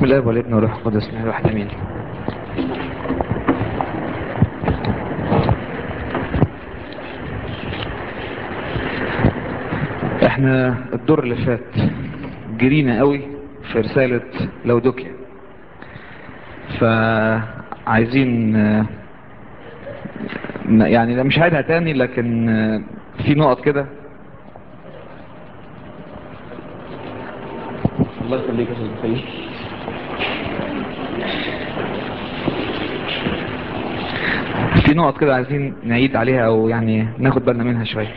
بسم الله والابن والروح القدس من الواحد امين احنا الدور اللي فات جرينا قوي في رسالة لودوكيا فعايزين آه، يعني مش هعيدها تاني لكن آه، في نقط كده الله يخليك يا سيدي خليك في نقط كده عايزين نعيد عليها او يعني ناخد بالنا منها شوية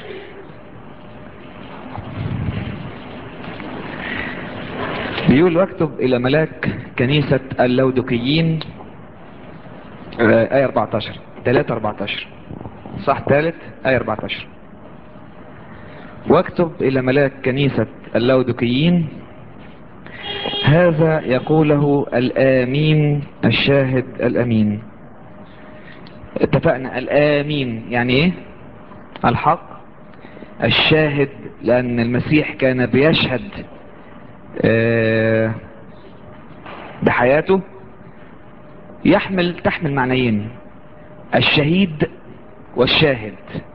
بيقول واكتب الى ملاك كنيسة اللودقيين آه، آية 14 3 14 صح ثالث آية 14 واكتب الى ملاك كنيسة اللودقيين هذا يقوله الآمين الشاهد الأمين اتفقنا الآمين يعني ايه الحق الشاهد لأن المسيح كان بيشهد آه، بحياته يحمل تحمل معنيين الشهيد والشاهد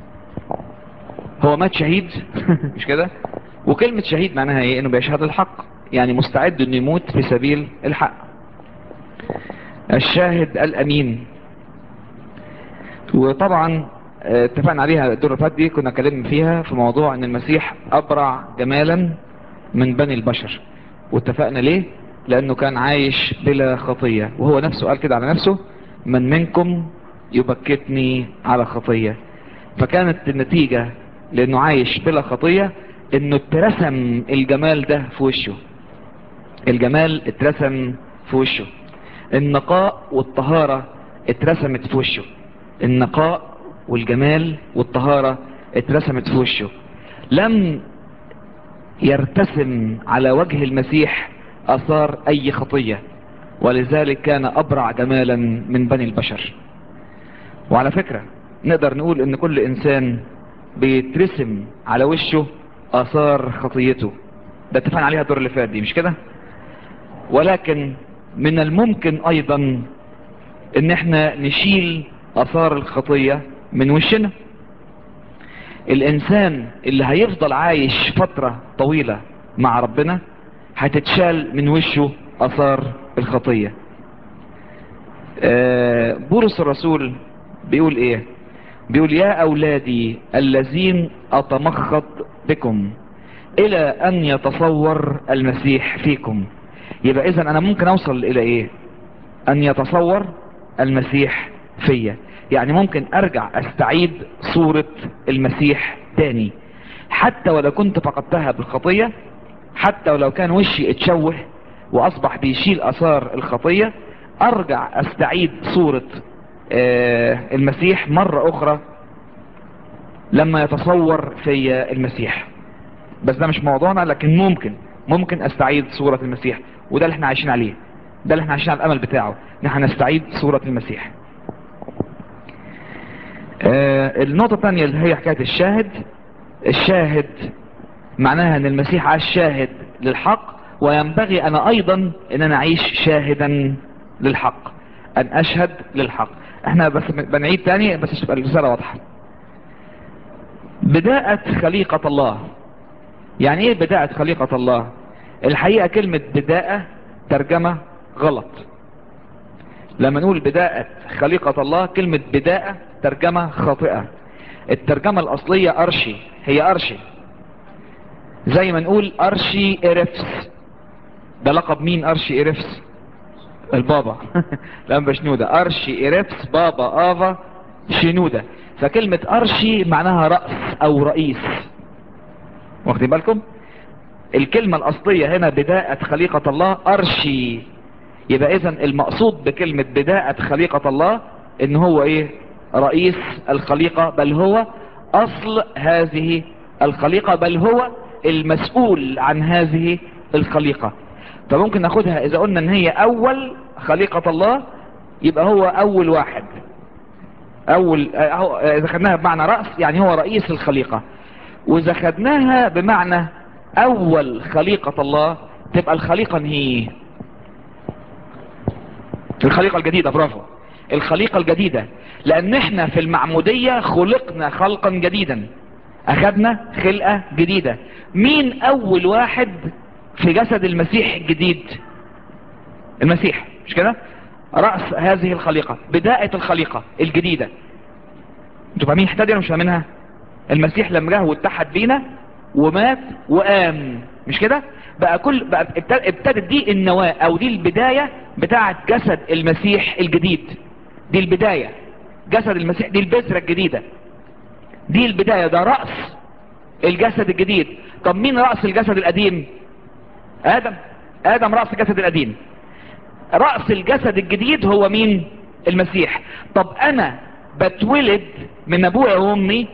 هو مات شهيد مش كده وكلمة شهيد معناها ايه انه بيشهد الحق يعني مستعد انه يموت في سبيل الحق الشاهد الامين وطبعا آه، اتفقنا عليها الدور اللي فات دي كنا اتكلمنا فيها في موضوع ان المسيح ابرع جمالا من بني البشر واتفقنا ليه لانه كان عايش بلا خطية وهو نفسه قال كده على نفسه من منكم يبكتني على خطية فكانت النتيجة لانه عايش بلا خطية انه اترسم الجمال ده في وشه الجمال اترسم في وشه النقاء والطهارة اترسمت في وشه النقاء والجمال والطهارة اترسمت في وشه لم يرتسم على وجه المسيح اثار اي خطية ولذلك كان ابرع جمالا من بني البشر وعلى فكرة نقدر نقول ان كل انسان بيترسم على وشه اثار خطيته ده اتفقنا عليها الدور اللي فات دي مش كده ولكن من الممكن ايضا ان احنا نشيل اثار الخطية من وشنا الانسان اللي هيفضل عايش فترة طويلة مع ربنا هتتشال من وشه اثار الخطية آه، بولس الرسول بيقول ايه بيقول يا اولادي الذين اتمخض بكم الى ان يتصور المسيح فيكم يبقى اذا انا ممكن اوصل الى ايه ان يتصور المسيح فيا يعني ممكن ارجع استعيد صورة المسيح تاني حتى ولو كنت فقدتها بالخطية حتى ولو كان وشي اتشوه واصبح بيشيل اثار الخطية ارجع استعيد صورة آه، المسيح مرة اخرى لما يتصور في المسيح بس ده مش موضوعنا لكن ممكن ممكن استعيد صورة المسيح وده اللي احنا عايشين عليه ده اللي احنا عايشين على الامل بتاعه ان احنا نستعيد صورة المسيح آه النقطة الثانية اللي هي حكاية الشاهد الشاهد معناها ان المسيح عاش شاهد للحق وينبغي انا ايضا ان انا اعيش شاهدا للحق ان اشهد للحق احنا بس بنعيد تاني بس تبقى الرسالة واضحة بداءة خليقة الله يعني ايه بداءة خليقة الله الحقيقة كلمة بداءة ترجمة غلط لما نقول بداءة خليقة الله كلمة بداءة ترجمة خاطئة الترجمة الأصلية أرشي هي أرشي زي ما نقول أرشي إرفس ده لقب مين أرشي إرفس البابا لما شنودة أرشي إرفس بابا آفا شنودة فكلمة أرشي معناها رأس أو رئيس واخدين بالكم الكلمة الأصلية هنا بداءة خليقة الله أرشي يبقى إذن المقصود بكلمة بداءة خليقة الله إن هو إيه رئيس الخليقة بل هو أصل هذه الخليقة بل هو المسؤول عن هذه الخليقة فممكن ناخدها إذا قلنا إن هي أول خليقة الله يبقى هو أول واحد أول أو- إذا خدناها بمعنى رأس يعني هو رئيس الخليقة وإذا خدناها بمعنى أول خليقة الله تبقى الخليقة هي الخليقة الجديدة برافو الخليقة الجديدة لان احنا في المعمودية خلقنا خلقا جديدا اخدنا خلقة جديدة مين اول واحد في جسد المسيح الجديد المسيح مش كده رأس هذه الخليقة بداية الخليقة الجديدة انتوا فاهمين الحته دي ولا مش فاهمينها المسيح لما جه واتحد بينا ومات وقام مش كده بقى كل بقى ابت- ابتدت دي النواة او دي البداية بتاعة جسد المسيح الجديد دي البداية جسد المسيح دي البذرة الجديدة دي البداية ده رأس الجسد الجديد طب مين رأس الجسد القديم ادم ادم رأس الجسد القديم رأس الجسد الجديد هو مين المسيح طب انا بتولد من ابويا وامي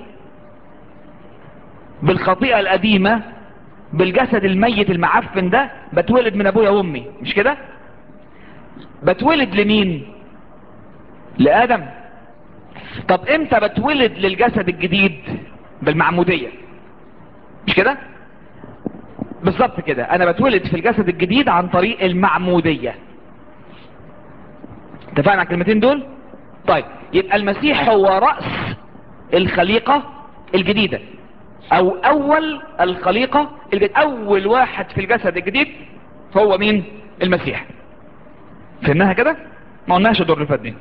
بالخطيئة القديمة بالجسد الميت المعفن ده بتولد من ابويا وامي مش كده بتولد لمين لادم طب امتى بتولد للجسد الجديد بالمعمودية مش كده بالظبط كده انا بتولد في الجسد الجديد عن طريق المعمودية اتفقنا على الكلمتين دول طيب يبقى المسيح هو رأس الخليقة الجديدة او اول الخليقة الجديد. اول واحد في الجسد الجديد هو مين المسيح فهمناها كده ما قلناش الدور اللي فات دي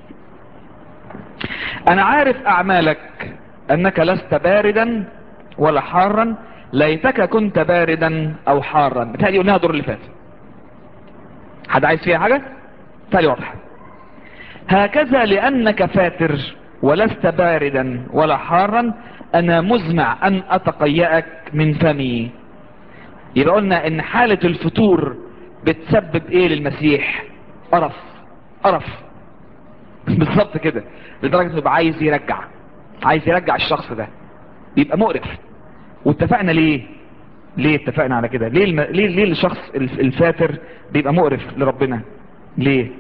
انا عارف اعمالك انك لست باردا ولا حارا ليتك كنت باردا او حارا بتهيألي قلناها الدور اللي فات حد عايز فيها حاجة تالي واضح هكذا لأنك فاتر ولست باردا ولا حارا أنا مزمع أن أتقيأك من فمي يبقى قلنا إن حالة الفتور بتسبب إيه للمسيح قرف قرف بالظبط كده لدرجة إنه يبقى عايز يرجع عايز يرجع الشخص ده يبقى مقرف واتفقنا ليه ليه اتفقنا على كده ليه الم... ليه ليه الشخص الف- الفاتر بيبقى مقرف لربنا ليه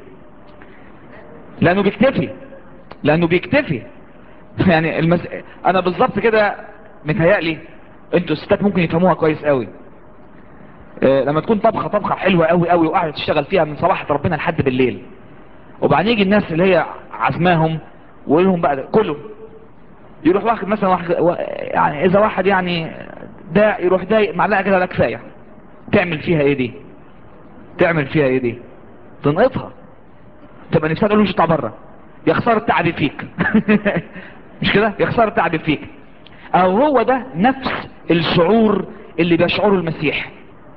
لانه بيكتفي لانه بيكتفي يعني المس... انا بالظبط كده متهيألي انتوا الستات ممكن يفهموها كويس قوي آه، لما تكون طبخه طبخه حلوه قوي قوي وقاعده تشتغل فيها من صباح ربنا لحد بالليل وبعدين يجي الناس اللي هي عزماهم ويقول لهم بقى كله يروح واخد مثلا واحد وا- يعني اذا واحد يعني دا يروح دايق معلقه كده لا كفايه تعمل فيها ايه دي تعمل فيها ايه دي تنقطها تبقى نفسها تقول له مش اطلع بره يا خساره تعبي فيك مش كده يا خساره تعبي فيك او هو ده نفس الشعور اللي بيشعره المسيح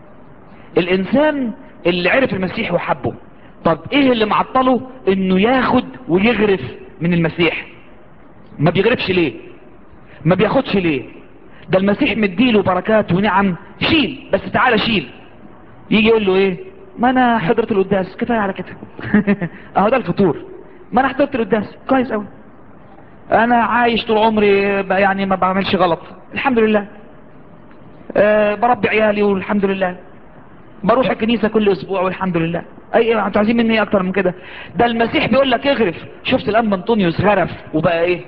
الانسان اللي عرف المسيح وحبه طب ايه اللي معطله انه ياخد ويغرف من المسيح ما بيغرفش ليه ما بياخدش ليه ده المسيح مديله بركات ونعم شيل بس تعالى شيل يجي يقول له ايه ما انا حضرت القداس كفايه على كده اهو ده الفطور ما انا حضرت القداس كويس قوي انا عايش طول عمري ب- يعني ما بعملش غلط الحمد لله أه بربي عيالي والحمد لله بروح الكنيسة كل اسبوع والحمد لله اي إيه، انتوا عايزين مني ايه اكتر من كده ده المسيح بيقول لك اغرف شفت الانبا انطونيوس غرف وبقى ايه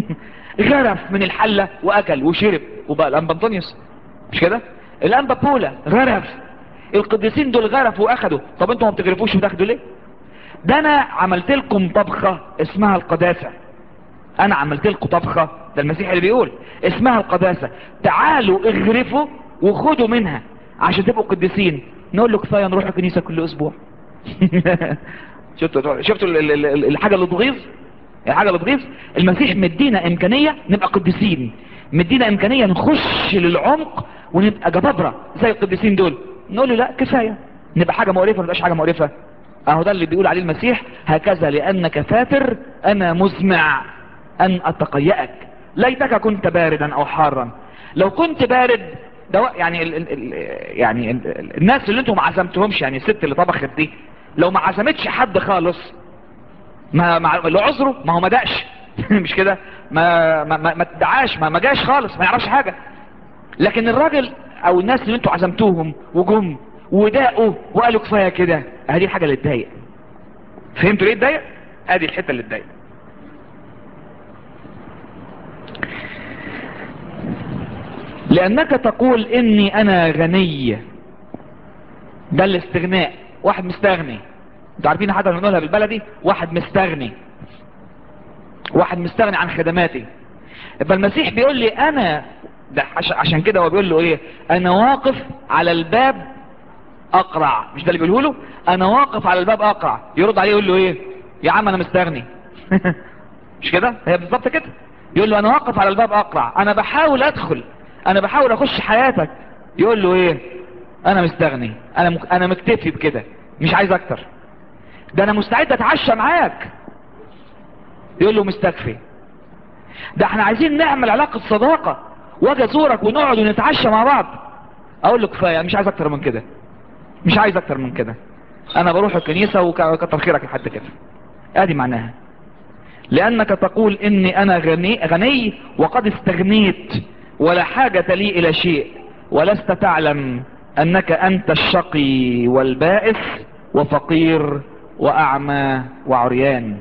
غرف من الحلة واكل وشرب وبقى الانبا انطونيوس مش كده الانبا بولا غرف القديسين دول غرفوا واخدوا طب انتوا ما بتغرفوش وتاخدوا ليه ده انا عملت لكم طبخة اسمها القداسة انا عملت لكم طبخة ده المسيح اللي بيقول اسمها القداسة تعالوا اغرفوا وخدوا منها عشان تبقوا قديسين نقول له كفاية نروح الكنيسة كل اسبوع شفتوا شفتوا ال- ال- ال- الحاجة اللي تغيظ الحاجة اللي تغيظ المسيح مدينا امكانية نبقى قديسين مدينا امكانية نخش للعمق ونبقى جبابرة زي القديسين دول نقول له لا كفاية نبقى حاجة مقرفة ما نبقاش حاجة مقرفة اهو ده اللي بيقول عليه المسيح هكذا لانك فاتر انا مزمع ان اتقيأك ليتك كنت باردا او حارا لو كنت بارد ده وق- يعني ال ال ال يعني ال ال الناس اللي انتم ما عزمتهمش يعني الست اللي طبخت دي لو ما عزمتش حد خالص ما ما لو عذره ما هو ما دقش مش كده ما ما ما, ما ادعاش ما ما جاش خالص ما يعرفش حاجه لكن الراجل او الناس اللي انتوا عزمتوهم وجم وداقوا وقالوا كفايه كده ادي الحاجه اللي تضايق فهمتوا ليه تضايق ادي الحته اللي تضايق لانك تقول اني انا غني ده الاستغناء واحد مستغني انتوا عارفين حتى بنقولها بالبلدي واحد مستغني واحد مستغني عن خدماتي يبقى المسيح بيقول لي انا ده عشان كده هو بيقول له ايه انا واقف على الباب اقرع مش ده اللي بيقوله له انا واقف على الباب اقرع يرد عليه يقول له ايه يا عم انا مستغني مش كده هي بالظبط كده يقول له انا واقف على الباب اقرع انا بحاول ادخل انا بحاول اخش حياتك يقول له ايه انا مستغني انا مك... انا مكتفي بكده مش عايز اكتر ده انا مستعد اتعشى معاك يقول له مستكفي ده احنا عايزين نعمل علاقة صداقة واجي ازورك ونقعد ونتعشى مع بعض اقول له كفاية مش عايز اكتر من كده مش عايز اكتر من كده انا بروح الكنيسة وكتر خيرك لحد كده ادي معناها لانك تقول اني انا غني, غني وقد استغنيت ولا حاجة لي الى شيء ولست تعلم انك انت الشقي والبائس وفقير واعمى وعريان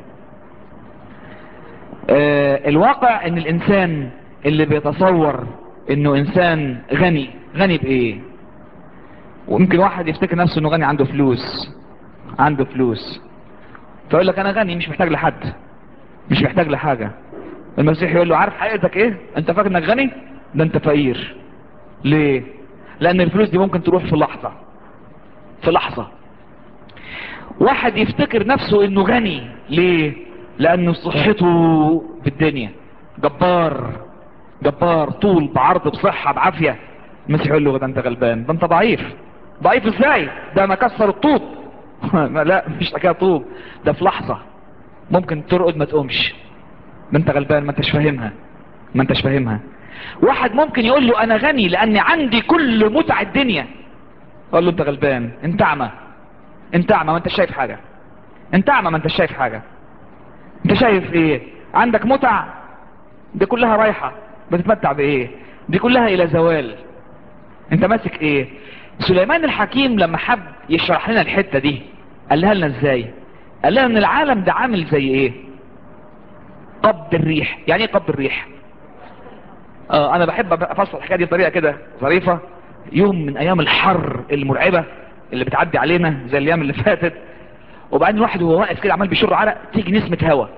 آه الواقع ان الانسان اللي بيتصور انه انسان غني غني بايه ويمكن واحد يفتكر نفسه انه غني عنده فلوس عنده فلوس فيقول لك انا غني مش محتاج لحد مش محتاج لحاجة المسيح يقول له عارف حقيقتك ايه انت فاكر انك غني ده انت فقير ليه لان الفلوس دي ممكن تروح في لحظة في لحظة واحد يفتكر نفسه انه غني ليه لان صحته في الدنيا جبار جبار طول بعرض بصحة بعافية المسيح يقول له ده انت غلبان ده انت ضعيف ضعيف ازاي ده انا كسر الطوب لا مش حكايه طوب ده في لحظة ممكن ترقد ما تقومش ما انت غلبان ما انتش فاهمها ما انتش فاهمها واحد ممكن يقول له انا غني لاني عندي كل متع الدنيا اقول له انت غلبان انت اعمى انت اعمى ما انتش شايف حاجة انت اعمى ما انتش شايف حاجة انت شايف ايه عندك متع دي كلها رايحة بتتمتع بايه دي كلها الى زوال انت ماسك ايه سليمان الحكيم لما حب يشرح لنا الحتة دي قالها لنا ازاي قال لنا ان العالم ده عامل زي ايه قبض الريح يعني ايه قبض الريح اه انا بحب افصل الحكايه دي بطريقه كده ظريفه يوم من ايام الحر المرعبه اللي بتعدي علينا زي الايام اللي فاتت وبعدين الواحد وهو واقف كده عمال بيشر عرق تيجي نسمه هوا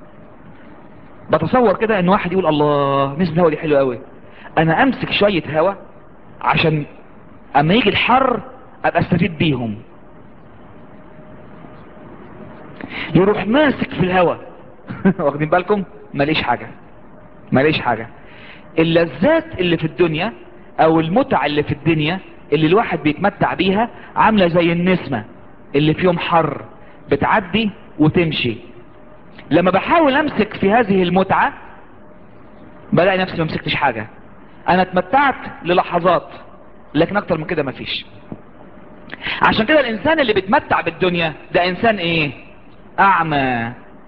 بتصور كده ان واحد يقول الله نسمه الهوا دي حلوه قوي انا امسك شويه هوا عشان اما يجي الحر ابقى استفيد بيهم يروح ماسك في الهوا واخدين بالكم ماليش حاجة ماليش حاجة اللذات اللي في الدنيا او المتع اللي في الدنيا اللي الواحد بيتمتع بيها عاملة زي النسمة اللي في يوم حر بتعدي وتمشي لما بحاول امسك في هذه المتعة بلاقي نفسي ما مسكتش حاجة انا اتمتعت للحظات لكن اكتر من كده مفيش عشان كده الانسان اللي بيتمتع بالدنيا ده انسان ايه اعمى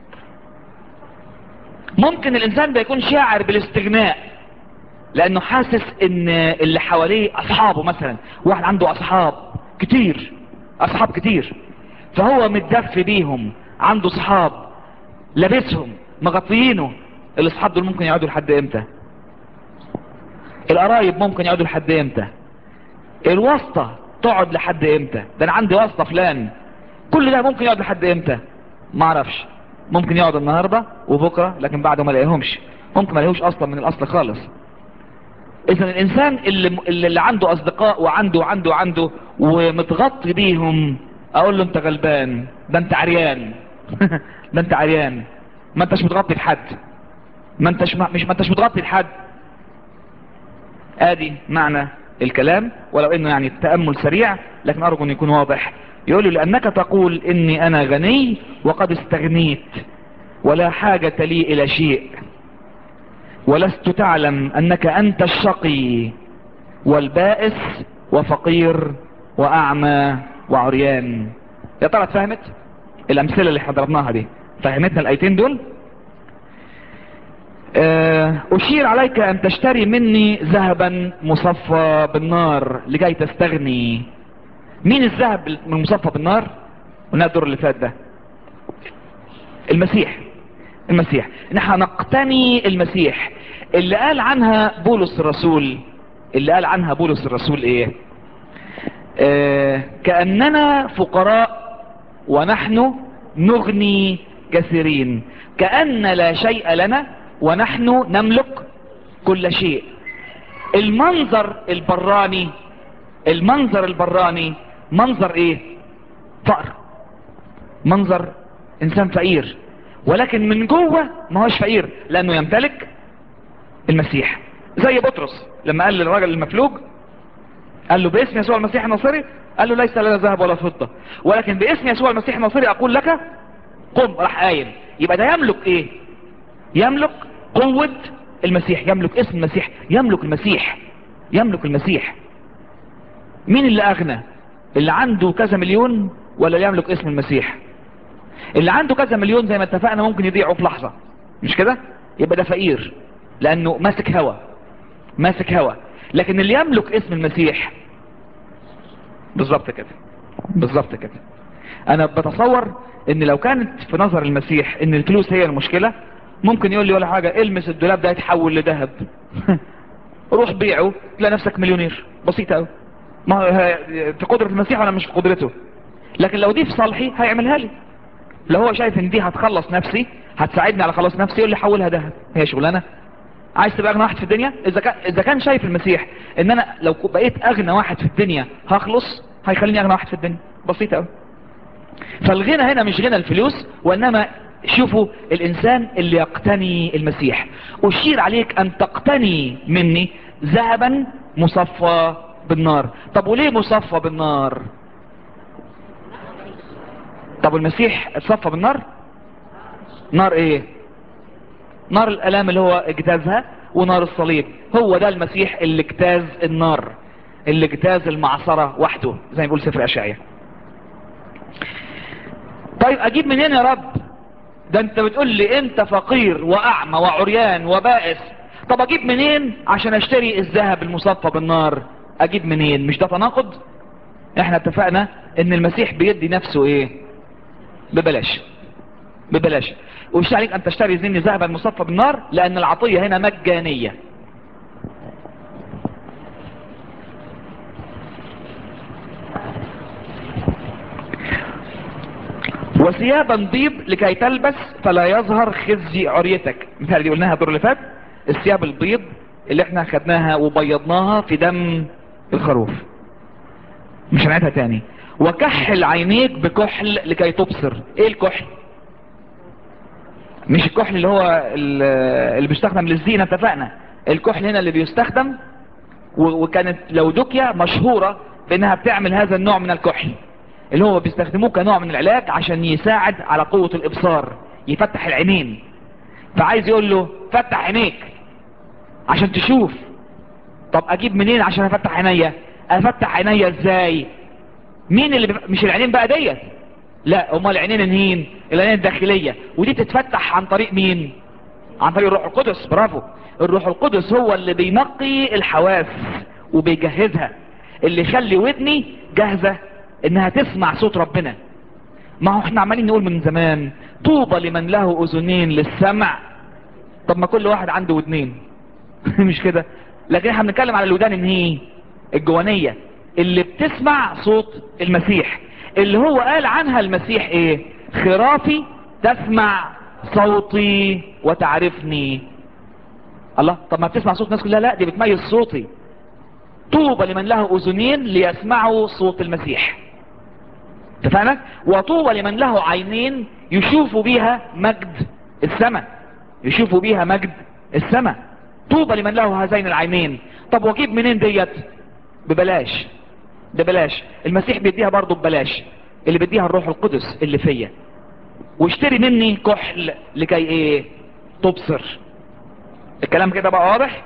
ممكن الانسان بيكون شاعر بالاستغناء لانه حاسس ان اللي حواليه اصحابه مثلا واحد عنده اصحاب كتير اصحاب كتير فهو متدفي بيهم عنده اصحاب لابسهم مغطيينه الاصحاب دول ممكن يقعدوا لحد امتى القرايب ممكن يقعدوا لحد امتى الواسطة تقعد لحد امتى ده انا عندي واسطة فلان كل ده ممكن يقعد لحد امتى ما اعرفش ممكن يقعد النهاردة وبكرة لكن بعده ما لاقيهمش ممكن ما لاقيهوش اصلا من الاصل خالص اذا الانسان اللي, اللي عنده اصدقاء وعنده وعنده وعنده ومتغطي بيهم اقول له انت غلبان ده انت عريان ده انت عريان ما انتش متغطي لحد ما انتش مش ما انتش متغطي لحد ادي معنى الكلام ولو انه يعني التأمل سريع لكن ارجو ان يكون واضح يقول له لانك تقول اني انا غني وقد استغنيت ولا حاجة لي الى شيء ولست تعلم انك انت الشقي والبائس وفقير واعمى وعريان يا ترى اتفهمت الامثلة اللي حضرناها دي فهمتنا الايتين دول اشير عليك ان تشتري مني ذهبا مصفى بالنار لكي تستغني مين الذهب المصفى بالنار قلنا الدور اللي فات ده المسيح المسيح نحن نقتني المسيح اللي قال عنها بولس الرسول اللي قال عنها بولس الرسول ايه آه كأننا فقراء ونحن نغني كثيرين كأن لا شيء لنا ونحن نملك كل شيء المنظر البراني المنظر البراني منظر ايه فقر منظر انسان فقير ولكن من جوه ما هوش فقير لانه يمتلك المسيح زي بطرس لما قال للراجل المفلوج قال له باسم يسوع المسيح الناصري قال له ليس لنا ذهب ولا فضة ولكن باسم يسوع المسيح الناصري اقول لك قم راح قايم يبقى ده يملك ايه يملك قوة المسيح يملك اسم المسيح يملك المسيح يملك المسيح مين اللي اغنى اللي عنده كذا مليون ولا اللي يملك اسم المسيح اللي عنده كذا مليون زي ما اتفقنا ممكن يضيعه في لحظة مش كده يبقى ده فقير لانه ماسك هوا ماسك هوا لكن اللي يملك اسم المسيح بالظبط كده بالظبط كده انا بتصور ان لو كانت في نظر المسيح ان الفلوس هي المشكلة ممكن يقول لي ولا حاجة المس الدولاب ده يتحول لذهب روح بيعه تلاقي نفسك مليونير بسيطة قوي ما هو في قدرة المسيح ولا مش في قدرته لكن لو دي في صالحي هيعملها لي لو هو شايف ان دي هتخلص نفسي هتساعدني على خلاص نفسي يقول لي حولها ذهب هي شغلانه عايز تبقى اغنى واحد في الدنيا اذا كان اذا كان شايف المسيح ان انا لو بقيت اغنى واحد في الدنيا هخلص هيخليني اغنى واحد في الدنيا بسيطه قوي فالغنى هنا مش غنى الفلوس وانما شوفوا الانسان اللي يقتني المسيح اشير عليك ان تقتني مني ذهبا مصفى بالنار طب وليه مصفى بالنار طب المسيح اتصفى بالنار نار ايه نار الالام اللي هو اجتازها ونار الصليب هو ده المسيح اللي اجتاز النار اللي اجتاز المعصرة وحده زي ما بيقول سفر اشعياء طيب اجيب منين يا رب ده انت بتقول لي انت فقير واعمى وعريان وبائس طب اجيب منين عشان اشتري الذهب المصفى بالنار اجيب منين مش ده تناقض احنا اتفقنا ان المسيح بيدي نفسه ايه ببلاش ببلاش ومش عليك ان تشتري زني ذهبا مصفى بالنار لان العطية هنا مجانية وثيابا بيض لكي تلبس فلا يظهر خزي عريتك مثال دي قلناها الدور اللي فات الثياب البيض اللي احنا خدناها وبيضناها في دم الخروف مش هنعيدها تاني وكحل عينيك بكحل لكي تبصر ايه الكحل مش الكحل اللي هو اللي بيستخدم للزينة اتفقنا الكحل هنا اللي بيستخدم وكانت لودوكيا مشهورة بانها بتعمل هذا النوع من الكحل اللي هو بيستخدموه كنوع من العلاج عشان يساعد على قوة الابصار يفتح العينين فعايز يقول له فتح عينيك عشان تشوف طب اجيب منين عشان افتح عينيا افتح عينيا ازاي مين اللي بف... مش العينين بقى ديت لا امال العينين الهين العينين الداخلية ودي تتفتح عن طريق مين عن طريق الروح القدس برافو الروح القدس هو اللي بينقي الحواس وبيجهزها اللي يخلي ودني جاهزة انها تسمع صوت ربنا ما هو احنا عمالين نقول من زمان طوبى لمن له اذنين للسمع طب ما كل واحد عنده ودنين مش كده لكن احنا بنتكلم على الودان ان هي الجوانية اللي بتسمع صوت المسيح اللي هو قال عنها المسيح ايه خرافي تسمع صوتي وتعرفني الله طب ما بتسمع صوت الناس كلها لا دي بتميز صوتي طوبى لمن له اذنين ليسمعوا صوت المسيح اتفقنا وطوبى لمن له عينين يشوفوا بيها مجد السماء يشوفوا بيها مجد السماء طوبى لمن له هذين العينين طب واجيب منين ديت ببلاش ببلاش المسيح بيديها برضه ببلاش اللي بيديها الروح القدس اللي فيا واشتري مني كحل لكي ايه تبصر الكلام كده بقى واضح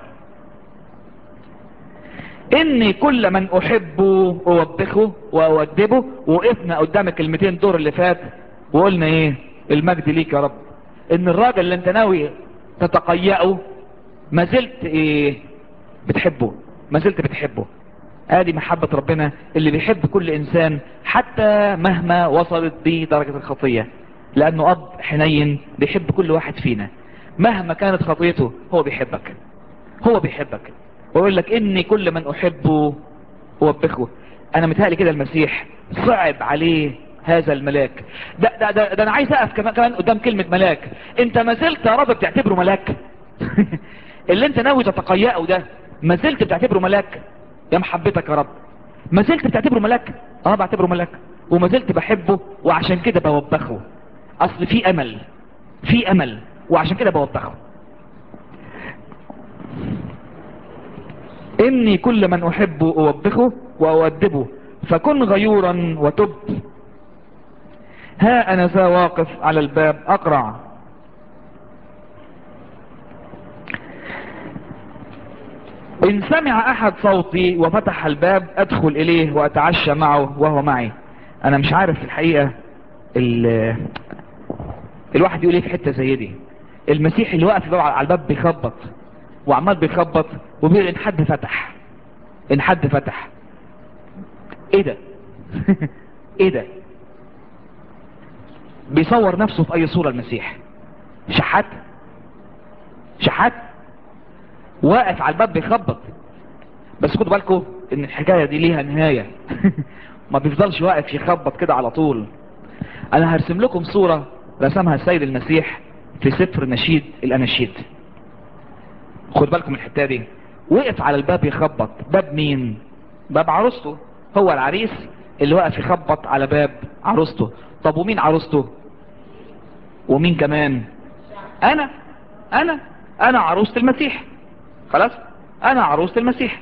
اني كل من احبه اوبخه واودبه وقفنا قدام الكلمتين دور اللي فات وقلنا ايه المجد ليك يا رب ان الراجل اللي انت ناوي تتقيأه ما زلت ايه بتحبه ما زلت بتحبه ادي محبة ربنا اللي بيحب كل انسان حتى مهما وصلت بيه درجة الخطية لانه اب حنين بيحب كل واحد فينا مهما كانت خطيته هو بيحبك هو بيحبك ويقول لك اني كل من احبه اوبخه انا متهيألي كده المسيح صعب عليه هذا الملاك ده, ده, ده, ده انا عايز اقف كمان, كمان قدام كلمة ملاك انت ما زلت يا رب بتعتبره ملاك اللي انت ناوي تتقيأه ده ما زلت بتعتبره ملاك يا محبتك يا رب ما زلت بتعتبره ملاك اه بعتبره ملاك وما زلت بحبه وعشان كده بوبخه اصل في امل في امل وعشان كده بوبخه اني كل من احبه اوبخه واؤدبه فكن غيورا وتب ها انا ذا واقف على الباب اقرع ان سمع احد صوتي وفتح الباب ادخل اليه واتعشى معه وهو معي انا مش عارف الحقيقة ال الواحد يقول ايه في حتة زي دي المسيح اللي واقف على الباب بيخبط وعمال بيخبط وبيقول ان حد فتح ان حد فتح ايه ده ايه ده بيصور نفسه في اي صورة المسيح شحات شحات واقف على الباب بيخبط بس خدوا بالكم ان الحكاية دي ليها نهاية ما بيفضلش واقف يخبط كده على طول انا هرسم لكم صورة رسمها السيد المسيح في سفر نشيد الاناشيد خد بالكم الحتة دي وقف على الباب يخبط باب مين باب عروسته هو العريس اللي واقف يخبط على باب عروسته طب ومين عروسته ومين كمان انا انا انا عروسة المسيح خلاص انا عروسة المسيح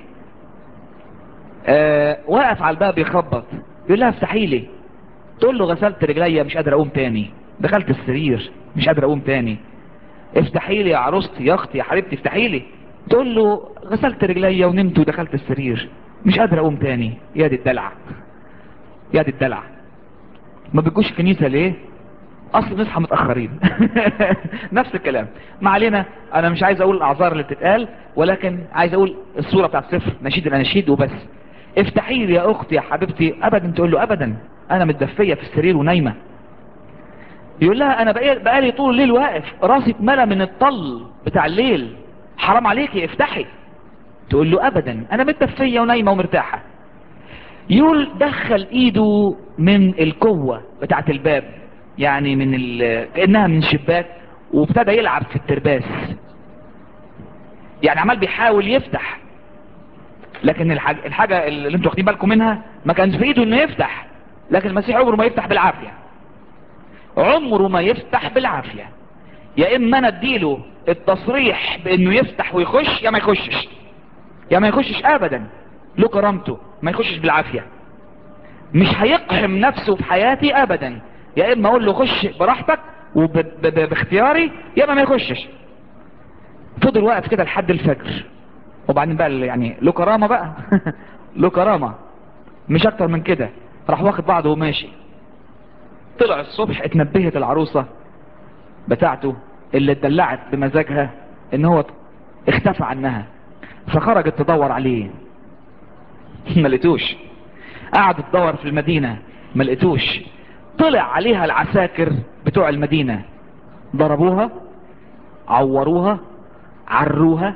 آه واقف على الباب يخبط يقول لها افتحي لي تقول له غسلت رجليا مش قادر اقوم تاني دخلت السرير مش قادر اقوم تاني افتحي لي يا عروستي يا اختي يا حبيبتي افتحي لي تقول له غسلت رجليا ونمت ودخلت السرير مش قادر اقوم تاني يا دي الدلع يا دي الدلع ما بتجوش كنيسة ليه اصل نصحى متأخرين نفس الكلام ما علينا انا مش عايز اقول الاعذار اللي بتتقال ولكن عايز اقول الصورة بتاعت صفر نشيد الاناشيد وبس افتحي لي يا اختي يا حبيبتي ابدا تقول له ابدا انا متدفية في السرير ونايمة يقول لها انا بقالي طول الليل واقف راسي اتملى من الطل بتاع الليل حرام عليكي افتحي تقول له ابدا انا متدفية ونايمة ومرتاحة يقول دخل ايده من القوة بتاعت الباب يعني من ال... كأنها من شباك وابتدى يلعب في الترباس يعني عمال بيحاول يفتح لكن الحاجة, الحاجة اللي انتوا واخدين بالكم منها ما كانش في ايده انه يفتح لكن المسيح عمره ما يفتح بالعافية عمره ما يفتح بالعافية يا اما انا اديله التصريح بانه يفتح ويخش يا ما يخشش يا ما يخشش ابدا له كرامته ما يخشش بالعافية مش هيقحم نفسه في حياتي ابدا يا اما اقول له خش براحتك وباختياري يا اما ما يخشش فضل واقف كده لحد الفجر وبعدين بقى يعني له كرامة بقى له كرامة مش اكتر من كده راح واخد بعضه وماشي طلع الصبح اتنبهت العروسة بتاعته اللي اتدلعت بمزاجها ان هو اختفى عنها فخرجت تدور عليه ما لقيتوش قعدت تدور في المدينة ما لقيتوش طلع عليها العساكر بتوع المدينة ضربوها عوروها عروها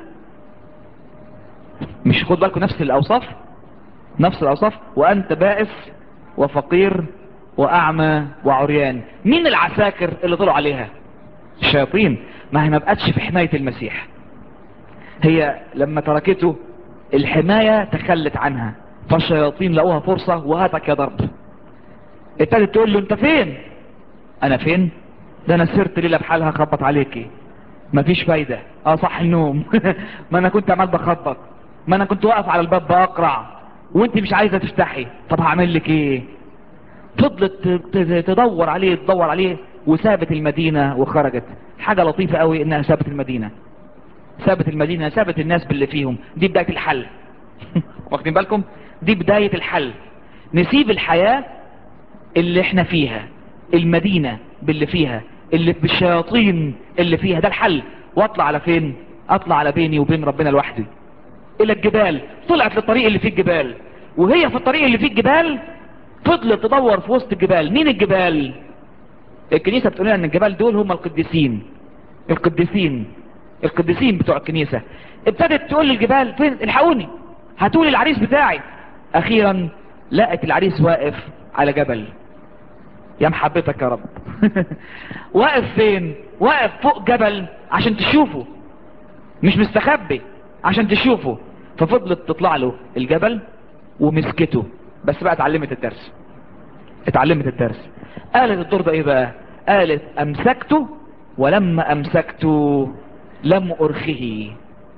مش خد بالكم نفس الاوصاف نفس الاوصاف وانت بائس وفقير واعمى وعريان مين العساكر اللي طلعوا عليها الشياطين ما هي ما بقتش في حماية المسيح هي لما تركته الحماية تخلت عنها فالشياطين لقوها فرصة وهاتك يا ضرب ابتدت تقول له انت فين انا فين ده انا سرت ليلة بحالها خبط عليكي مفيش فايدة اه صح النوم ما انا كنت عمال بخبط ما انا كنت واقف على الباب بقرع وانت مش عايزة تفتحي طب هعمل لك ايه فضلت تدور عليه تدور عليه وسابت المدينة وخرجت حاجة لطيفة قوي انها سابت المدينة سابت المدينة سابت الناس باللي فيهم دي بداية الحل واخدين بالكم دي بداية الحل نسيب الحياة اللي احنا فيها المدينة باللي فيها اللي بالشياطين اللي فيها ده الحل واطلع على فين اطلع على بيني وبين ربنا لوحدي الى الجبال طلعت للطريق اللي فيه الجبال وهي في الطريق اللي فيه الجبال فضلت تدور في وسط الجبال مين الجبال الكنيسة بتقول لنا ان الجبال دول هم القديسين القديسين القديسين بتوع الكنيسة ابتدت تقول للجبال فين الحقوني هاتولي العريس بتاعي اخيرا لقت العريس واقف على جبل يا محبتك يا رب واقف فين واقف فوق جبل عشان تشوفه مش مستخبي عشان تشوفه ففضلت تطلع له الجبل ومسكته بس بقى اتعلمت الدرس اتعلمت الدرس قالت الدور ده ايه بقى قالت امسكته ولما امسكته لم ارخه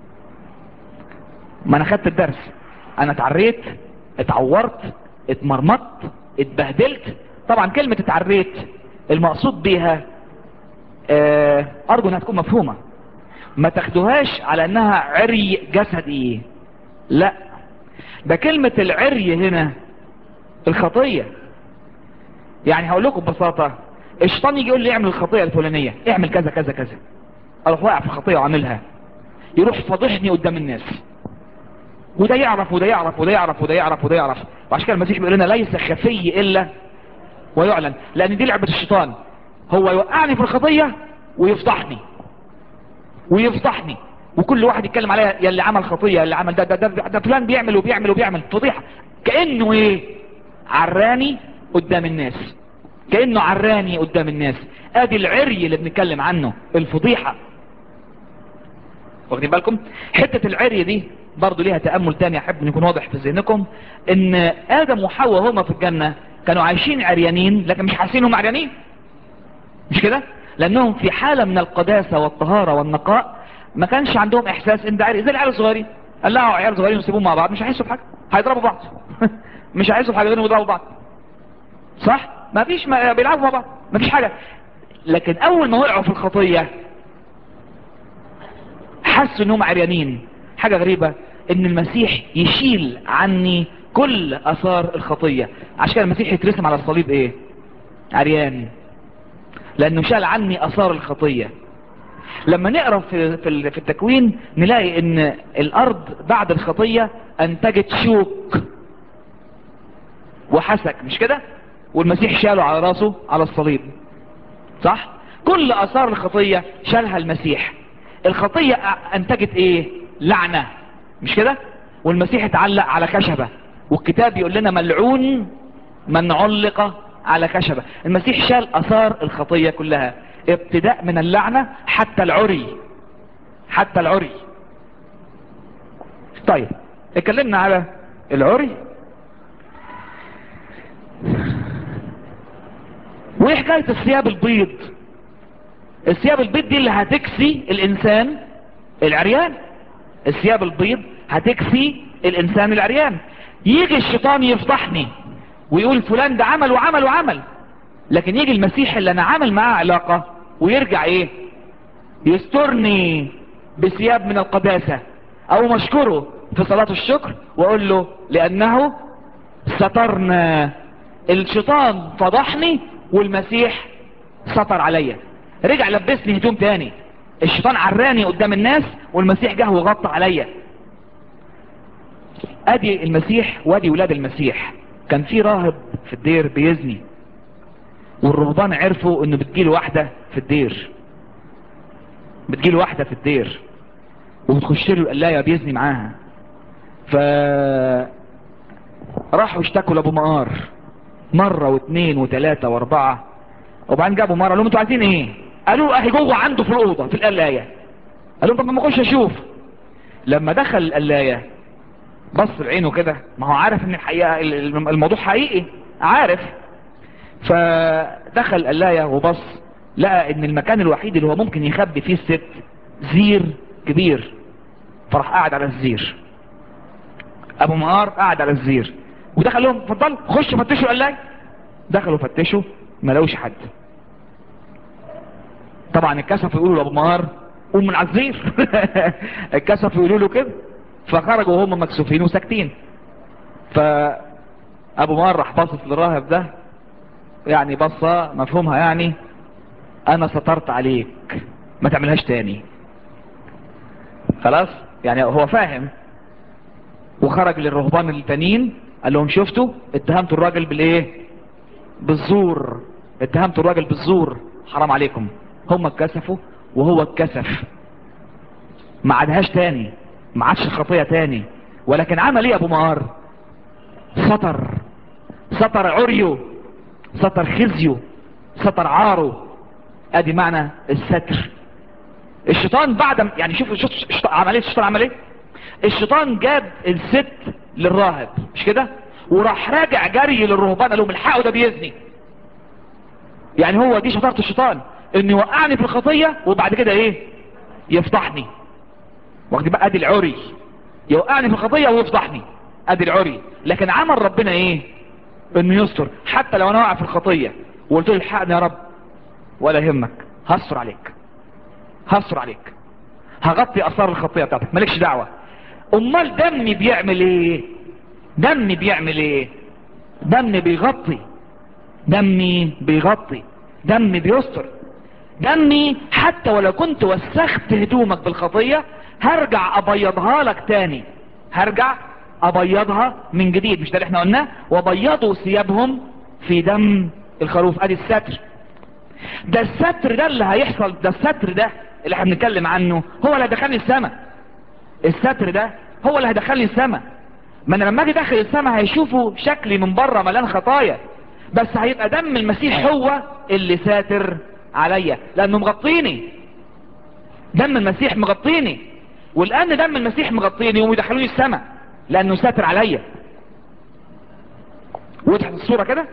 ما انا خدت الدرس انا اتعريت اتعورت اتمرمطت اتبهدلت طبعا كلمة اتعريت المقصود بيها اه ارجو انها تكون مفهومة ما تاخدوهاش على انها عري جسدي لا ده كلمة العري هنا الخطية يعني هقول لكم ببساطة الشيطان يجي يقول لي اعمل الخطية الفلانية اعمل كذا كذا كذا اروح واقع في الخطية وعاملها يروح فضحني قدام الناس وده يعرف وده يعرف وده يعرف وده يعرف وده يعرف وعشان كده المسيح بيقول لنا ليس خفي الا ويعلن لان دي لعبة الشيطان هو يوقعني في الخطية ويفضحني ويفضحني وكل واحد يتكلم عليها يا اللي عمل خطية يا اللي عمل ده ده, ده, ده فلان بيعمل وبيعمل وبيعمل فضيحة كأنه ايه عراني قدام الناس كأنه عراني قدام الناس ادي العري اللي بنتكلم عنه الفضيحة واخدين بالكم حتة العري دي برضو ليها تأمل تاني احب ان يكون واضح في ذهنكم ان ادم وحواء هما في الجنة كانوا عايشين عريانين لكن مش حاسين هم عريانين مش كده لانهم في حالة من القداسة والطهارة والنقاء ما كانش عندهم احساس ان ده عري زي العيال الصغيرين قال لها عيال صغيرين وسيبوهم مع بعض مش هيحسوا بحاجة هيضربوا بعض مش هيحسوا بحاجة غير يضربوا بعض صح ما فيش ما بيلعبوا مع بعض ما فيش حاجة لكن اول ما وقعوا في الخطية حسوا انهم عريانين حاجة غريبة ان المسيح يشيل عني كل اثار الخطية عشان كده المسيح يترسم على الصليب ايه عريان لانه شال عني اثار الخطية لما نقرأ في, في, في التكوين نلاقي ان الارض بعد الخطية انتجت شوك وحسك مش كده والمسيح شاله على راسه على الصليب صح كل اثار الخطية شالها المسيح الخطية انتجت ايه لعنة مش كده والمسيح اتعلق على خشبة والكتاب يقول لنا ملعون من علق على خشبة المسيح شال اثار الخطية كلها ابتداء من اللعنة حتى العري حتى العري طيب اتكلمنا على العري وايه حكاية الثياب البيض الثياب البيض دي اللي هتكسي الانسان العريان الثياب البيض هتكسي الانسان العريان يجي الشيطان يفضحني ويقول فلان ده عمل وعمل وعمل لكن يجي المسيح اللي انا عامل معاه علاقة ويرجع ايه يسترني بثياب من القداسة او مشكره في صلاة الشكر واقول له لانه سترنا الشيطان فضحني والمسيح ستر عليا رجع لبسني هدوم تاني الشيطان عراني قدام الناس والمسيح جه وغطى عليا ادي المسيح وادي ولاد المسيح كان في راهب في الدير بيزني والرهبان عرفوا انه بتجيله واحدة في الدير بتجيله واحدة في الدير وبتخش له القلاية بيزني معاها ف راحوا اشتكوا لابو مقار مرة واثنين وثلاثة واربعة وبعدين جابوا مرة قال لهم انتوا عايزين ايه قالوا اهي جوه عنده في الاوضه في القلايه قال لهم طب ما اخش اشوف لما دخل القلايه بص بعينه كده ما هو عارف ان الحقيقه الموضوع حقيقي عارف فدخل القلايه وبص لقى ان المكان الوحيد اللي هو ممكن يخبي فيه الست زير كبير فراح قاعد على الزير ابو مقار قاعد على الزير ودخل لهم اتفضل خش فتشوا القلايه دخلوا فتشوا ما لقوش حد طبعا الكسف يقولوا لابو مهار قوم من عالزير الكسف يقولوا له كده فخرجوا وهم مكسوفين وساكتين فابو مهار راح باصص للراهب ده يعني بصة مفهومها يعني انا سترت عليك ما تعملهاش تاني خلاص يعني هو فاهم وخرج للرهبان التانيين قال لهم شفتوا اتهمتوا الراجل بالايه بالزور اتهمتوا الراجل بالزور حرام عليكم هم اتكسفوا وهو اتكسف ما عادهاش تاني ما عادش خطية تاني ولكن عمل ايه ابو مار سطر سطر عريو ستر خزيه ستر عاره ادي معنى الستر الشيطان بعد ما- يعني شوف شوف الشيطان عمل ايه الشيطان عمل ايه الشيطان جاب الست للراهب مش كده وراح راجع جري للرهبان قال لهم الحقوا ده بيزني يعني هو دي شطارة الشيطان انه يوقعني في الخطية وبعد كده ايه يفضحني واخد بقى ادي العري يوقعني في الخطية ويفضحني ادي العري لكن عمل ربنا ايه انه يستر حتى لو انا واقع في الخطية وقلت له الحقني يا رب ولا يهمك هستر عليك هستر عليك هغطي اثار الخطية بتاعتك مالكش دعوة امال دمي بيعمل ايه دمي بيعمل ايه دمي بيغطي دمي بيغطي دمي بيستر دمي حتى ولو كنت وسخت هدومك بالخطية هرجع ابيضها لك تاني هرجع ابيضها من جديد مش ده اللي احنا قلناه وبيضوا ثيابهم في دم الخروف ادي الستر ده الستر ده اللي هيحصل ده الستر ده اللي احنا بنتكلم عنه هو اللي هيدخلني السماء الستر ده هو اللي هيدخلني السماء ما انا لما اجي داخل السماء هيشوفوا شكلي من بره مليان خطايا بس هيبقى دم المسيح هو اللي ساتر عليا لانه مغطيني دم المسيح مغطيني والان دم المسيح مغطيني ويدخلوني السماء لانه ساتر عليا وضحت الصورة كده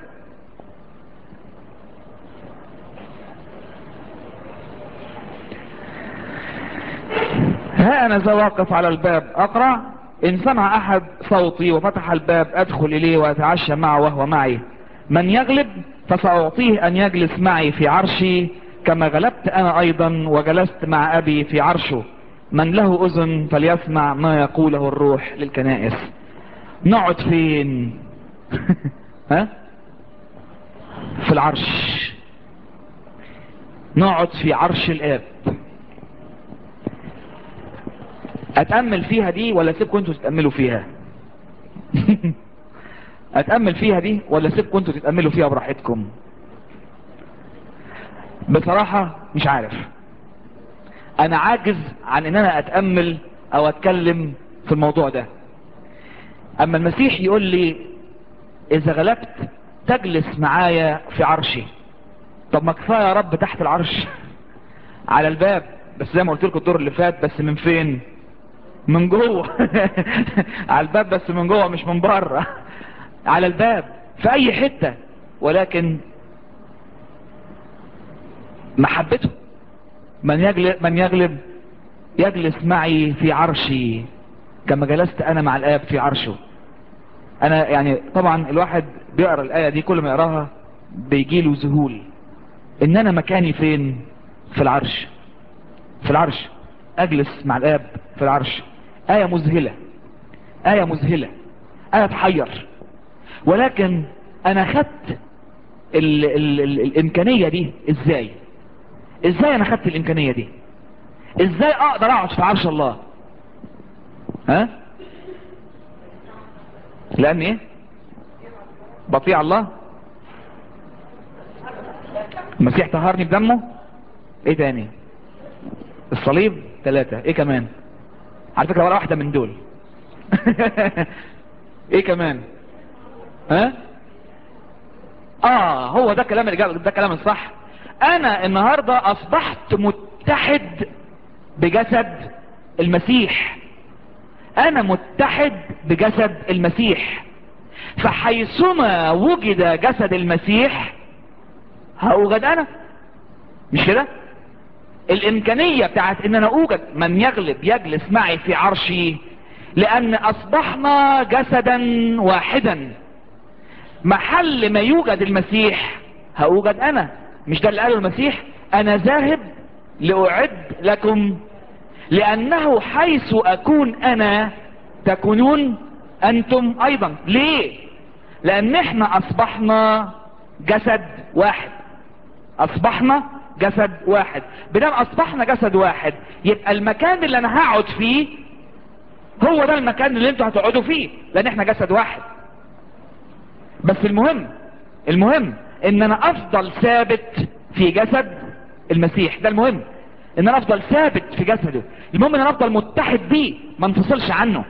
ها انا ذا واقف على الباب اقرأ ان سمع احد صوتي وفتح الباب ادخل اليه واتعشى معه وهو معي من يغلب فسأعطيه ان يجلس معي في عرشي كما غلبت انا ايضا وجلست مع ابي في عرشه من له اذن فليسمع ما يقوله الروح للكنائس نقعد فين ها في العرش نقعد في عرش الاب اتأمل فيها دي ولا سيبكم انتوا تتأملوا فيها اتأمل فيها دي ولا سيبكم انتوا تتأملوا فيها براحتكم بصراحة مش عارف انا عاجز عن ان انا اتأمل او اتكلم في الموضوع ده اما المسيح يقول لي اذا غلبت تجلس معايا في عرشي طب ما كفايه يا رب تحت العرش على الباب بس زي ما قلت لكم الدور اللي فات بس من فين من جوه على الباب بس من جوه مش من بره على الباب في اي حتة ولكن محبته من يغلب, من يغلب يجلس معي في عرشي كما جلست انا مع الاب في عرشه انا يعني طبعا الواحد بيقرا الايه دي كل ما يقراها بيجيله ذهول ان انا مكاني فين في العرش في العرش اجلس مع الاب في العرش آية مذهلة آية مذهلة آية تحير ولكن انا خدت ال ال ال الامكانية دي ازاي ازاي انا خدت الامكانية دي ازاي اقدر اقعد في عرش الله ها لان ايه بطيع الله المسيح طهرني بدمه ايه تاني الصليب ثلاثة ايه كمان على فكرة ولا واحدة من دول ايه كمان ها اه هو ده كلام الرجال ده كلام الصح انا النهاردة اصبحت متحد بجسد المسيح انا متحد بجسد المسيح فحيثما وجد جسد المسيح هوجد انا مش كده الامكانية بتاعت ان انا اوجد من يغلب يجلس معي في عرشي لان اصبحنا جسدا واحدا محل ما يوجد المسيح هوجد انا مش ده اللي قاله المسيح انا ذاهب لاعد لكم لانه حيث اكون انا تكونون انتم ايضا ليه لان احنا اصبحنا جسد واحد اصبحنا جسد واحد بدام اصبحنا جسد واحد يبقى المكان اللي انا هقعد فيه هو ده المكان اللي انتوا هتقعدوا فيه لان احنا جسد واحد بس المهم المهم ان انا افضل ثابت في جسد المسيح ده المهم ان انا افضل ثابت في جسده المهم ان انا افضل متحد بيه ما انفصلش عنه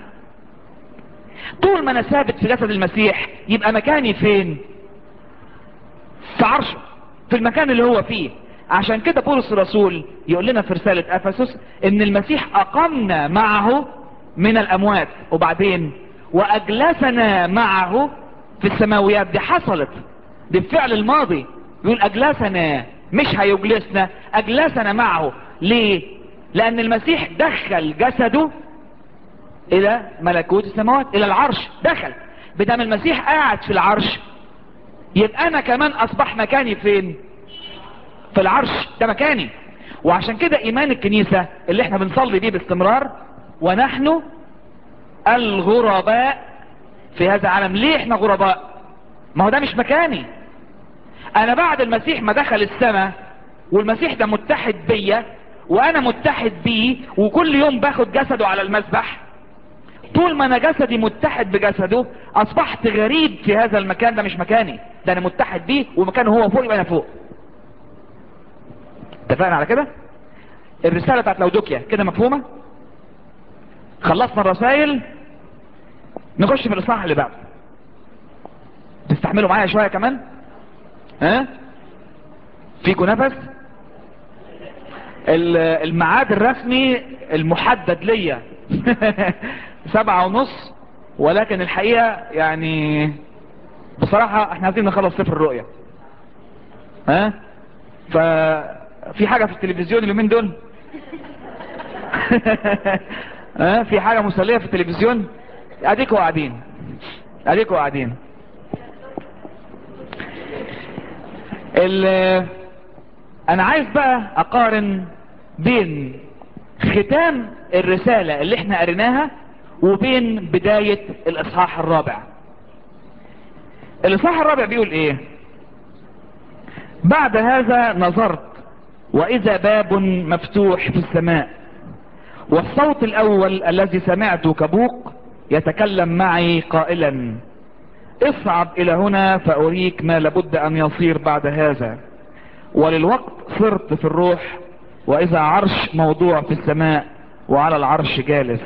طول ما انا ثابت في جسد المسيح يبقى مكاني فين في عرشه في المكان اللي هو فيه عشان كده بولس الرسول يقول لنا في رسالة افسس ان المسيح اقمنا معه من الاموات وبعدين واجلسنا معه في السماويات دي حصلت دي بفعل الماضي يقول اجلسنا مش هيجلسنا اجلسنا معه ليه لان المسيح دخل جسده الى ملكوت السماوات الى العرش دخل بدم المسيح قاعد في العرش يبقى انا كمان اصبح مكاني فين في العرش ده مكاني وعشان كده ايمان الكنيسة اللي احنا بنصلي بيه باستمرار ونحن الغرباء في هذا العالم ليه احنا غرباء ما هو ده مش مكاني انا بعد المسيح ما دخل السماء والمسيح ده متحد بيا وانا متحد بيه وكل يوم باخد جسده على المسبح طول ما انا جسدي متحد بجسده اصبحت غريب في هذا المكان ده مش مكاني ده انا متحد بيه ومكانه هو فوق يبقى انا فوق اتفقنا على كده الرسالة بتاعت لودوكيا كده مفهومة خلصنا الرسائل نخش في الاصحاح اللي بعده تستحملوا معايا شوية كمان ها فيكوا نفس الميعاد الرسمي المحدد ليا سبعة ونص ولكن الحقيقة يعني بصراحة احنا عايزين نخلص سفر الرؤية ها ففي حاجة في التلفزيون اليومين دول ها في حاجة مسلية في التلفزيون اديكوا قاعدين اديكوا قاعدين انا عايز بقى اقارن بين ختام الرسالة اللي احنا قريناها وبين بداية الاصحاح الرابع الاصحاح الرابع بيقول ايه بعد هذا نظرت واذا باب مفتوح في السماء والصوت الاول الذي سمعته كبوق يتكلم معي قائلا اصعد الى هنا فاريك ما لابد ان يصير بعد هذا وللوقت صرت في الروح واذا عرش موضوع في السماء وعلى العرش جالس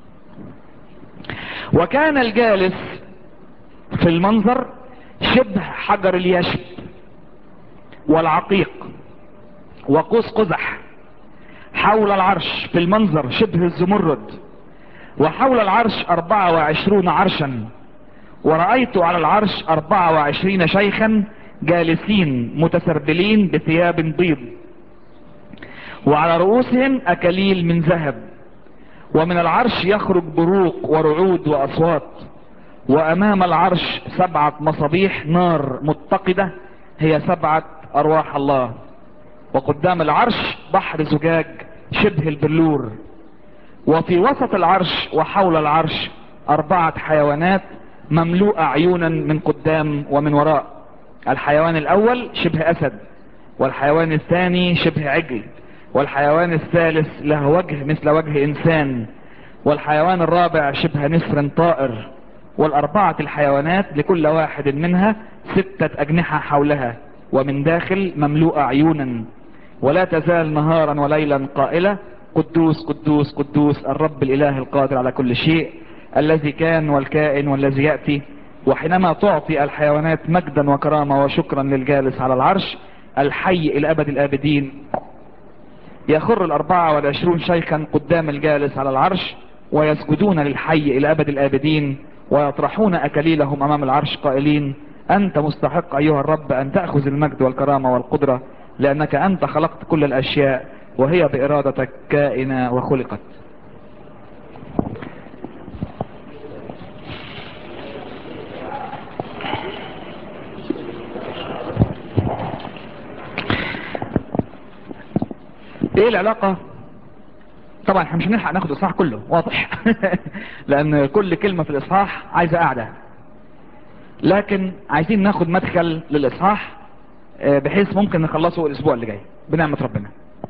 وكان الجالس في المنظر شبه حجر اليشب والعقيق وقوس قزح حول العرش في المنظر شبه الزمرد وحول العرش اربعة وعشرون عرشا ورأيت على العرش اربعة وعشرين شيخا جالسين متسربلين بثياب بيض وعلى رؤوسهم اكاليل من ذهب ومن العرش يخرج بروق ورعود واصوات وامام العرش سبعة مصابيح نار متقدة هي سبعة ارواح الله وقدام العرش بحر زجاج شبه البلور وفي وسط العرش وحول العرش اربعة حيوانات مملوءة عيونا من قدام ومن وراء الحيوان الاول شبه اسد والحيوان الثاني شبه عجل والحيوان الثالث له وجه مثل وجه انسان والحيوان الرابع شبه نسر طائر والاربعة الحيوانات لكل واحد منها ستة اجنحة حولها ومن داخل مملوءة عيونا ولا تزال نهارا وليلا قائلة قدوس قدوس قدوس الرب الاله القادر على كل شيء الذي كان والكائن والذي يأتي وحينما تعطي الحيوانات مجدا وكرامة وشكرا للجالس على العرش الحي الى ابد الابدين يخر الاربعة والعشرون شيخا قدام الجالس على العرش ويسجدون للحي الى ابد الابدين ويطرحون اكاليلهم امام العرش قائلين انت مستحق ايها الرب ان تأخذ المجد والكرامة والقدرة لانك انت خلقت كل الاشياء وهي بارادتك كائنة وخلقت ايه العلاقة طبعا احنا مش هنلحق ناخد الاصحاح كله واضح لان كل كلمة في الاصحاح عايزة قاعدة لكن عايزين ناخد مدخل للاصحاح بحيث ممكن نخلصه الاسبوع اللي جاي بنعمة ربنا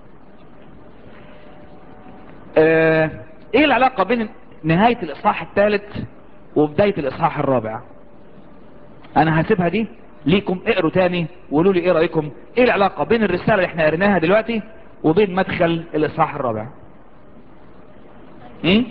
ايه العلاقة بين نهاية الاصحاح الثالث وبداية الاصحاح الرابع انا هسيبها دي ليكم اقروا تاني وقولوا لي ايه رأيكم ايه العلاقة بين الرسالة اللي احنا قريناها دلوقتي وبين مدخل الاصحاح الرابع ايه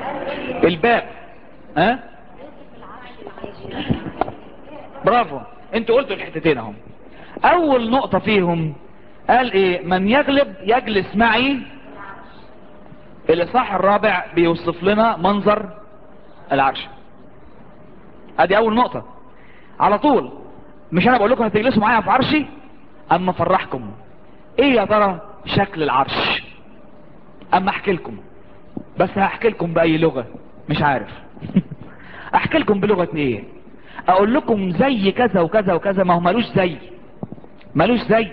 الباب ها أه؟ برافو انتوا قلتوا الحتتين اهم اول نقطة فيهم قال ايه من يغلب يجلس معي الاصحاح الرابع بيوصف لنا منظر العرش ادي اول نقطة على طول مش انا بقول لكم هتجلسوا معايا في عرشي اما افرحكم ايه يا ترى شكل العرش اما احكي لكم بس هحكي لكم باي لغة مش عارف احكي لكم بلغة ايه اقول لكم زي كذا وكذا وكذا ما هو ملوش زي ملوش زي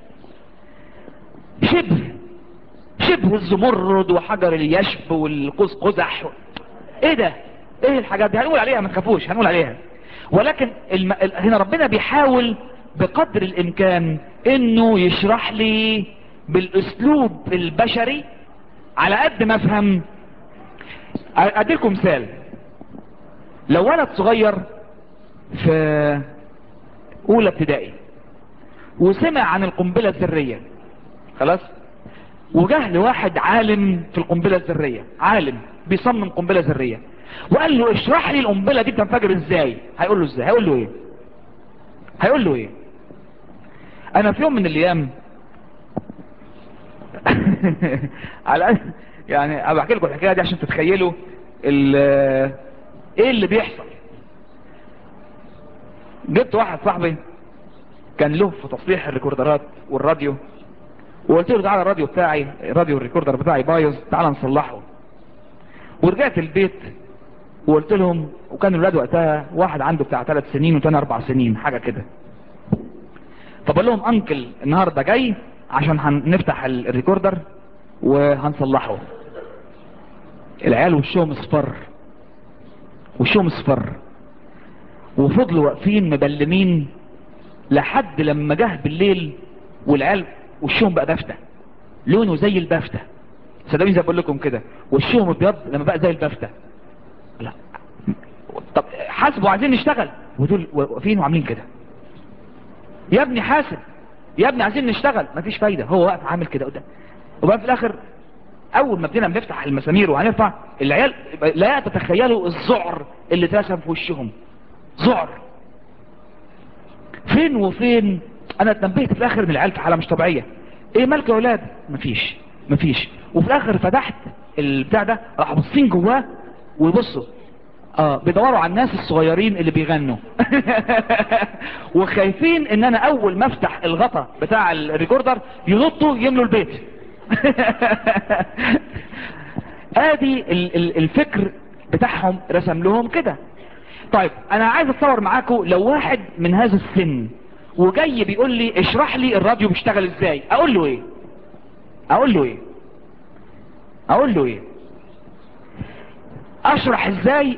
شبه شبه الزمرد وحجر اليشب والقوس قزح ايه ده ايه الحاجات دي هنقول عليها ما تخافوش هنقول عليها ولكن الم... ال- هنا ربنا بيحاول بقدر الامكان انه يشرح لي بالاسلوب البشري على قد ما افهم اديكم مثال لو ولد صغير في اولى ابتدائي وسمع عن القنبلة الذرية خلاص وجه لواحد عالم في القنبلة الذرية عالم بيصمم قنبلة ذرية وقال له اشرح لي القنبلة دي بتنفجر ازاي هيقول له ازاي هيقول له ايه هيقول له ايه انا في يوم من الايام على يعني ابقى احكي لكم الحكايه دي عشان تتخيلوا ال- ايه اللي بيحصل جبت واحد صاحبي كان له في تصليح الريكوردرات والراديو وقلت له تعالى الراديو بتاعي الراديو الريكوردر بتاعي بايظ تعالى نصلحه ورجعت البيت وقلت لهم وكان الولاد وقتها واحد عنده بتاع ثلاث سنين وتاني اربع سنين حاجة كده فبقول لهم انكل النهاردة جاي عشان هنفتح ال- الريكوردر وهنصلحه العيال وشهم اصفر وشهم اصفر وفضلوا واقفين مبلمين لحد لما جه بالليل والعيال وشهم بقى بافتة لونه زي البافتة صدقوني زي ما بقول لكم كده وشهم ابيض لما بقى زي البافتة لا طب حاسبوا عايزين نشتغل ودول واقفين وعاملين كده يا ابني حاسب يا ابني عايزين نشتغل مفيش فايدة هو واقف عامل كده قدام وبقى في الاخر اول ما بدينا بنفتح المسامير وهنرفع العيال لا تتخيلوا الذعر اللي اترسم في وشهم ذعر فين وفين انا اتنبهت في الاخر ان العيال في حاله مش طبيعيه ايه مالك يا اولاد مفيش مفيش وفي الاخر فتحت البتاع ده راحوا باصين جواه ويبصوا اه بيدوروا على الناس الصغيرين اللي بيغنوا وخايفين ان انا اول ما افتح الغطا بتاع الريكوردر ينطوا يملوا البيت ادي ال- ال- الفكر بتاعهم رسم لهم كده طيب انا عايز اتصور معاكم لو واحد من هذا السن وجاي بيقول لي اشرح لي الراديو بيشتغل ازاي اقول له ايه اقول له ايه اقول له ايه اشرح ازاي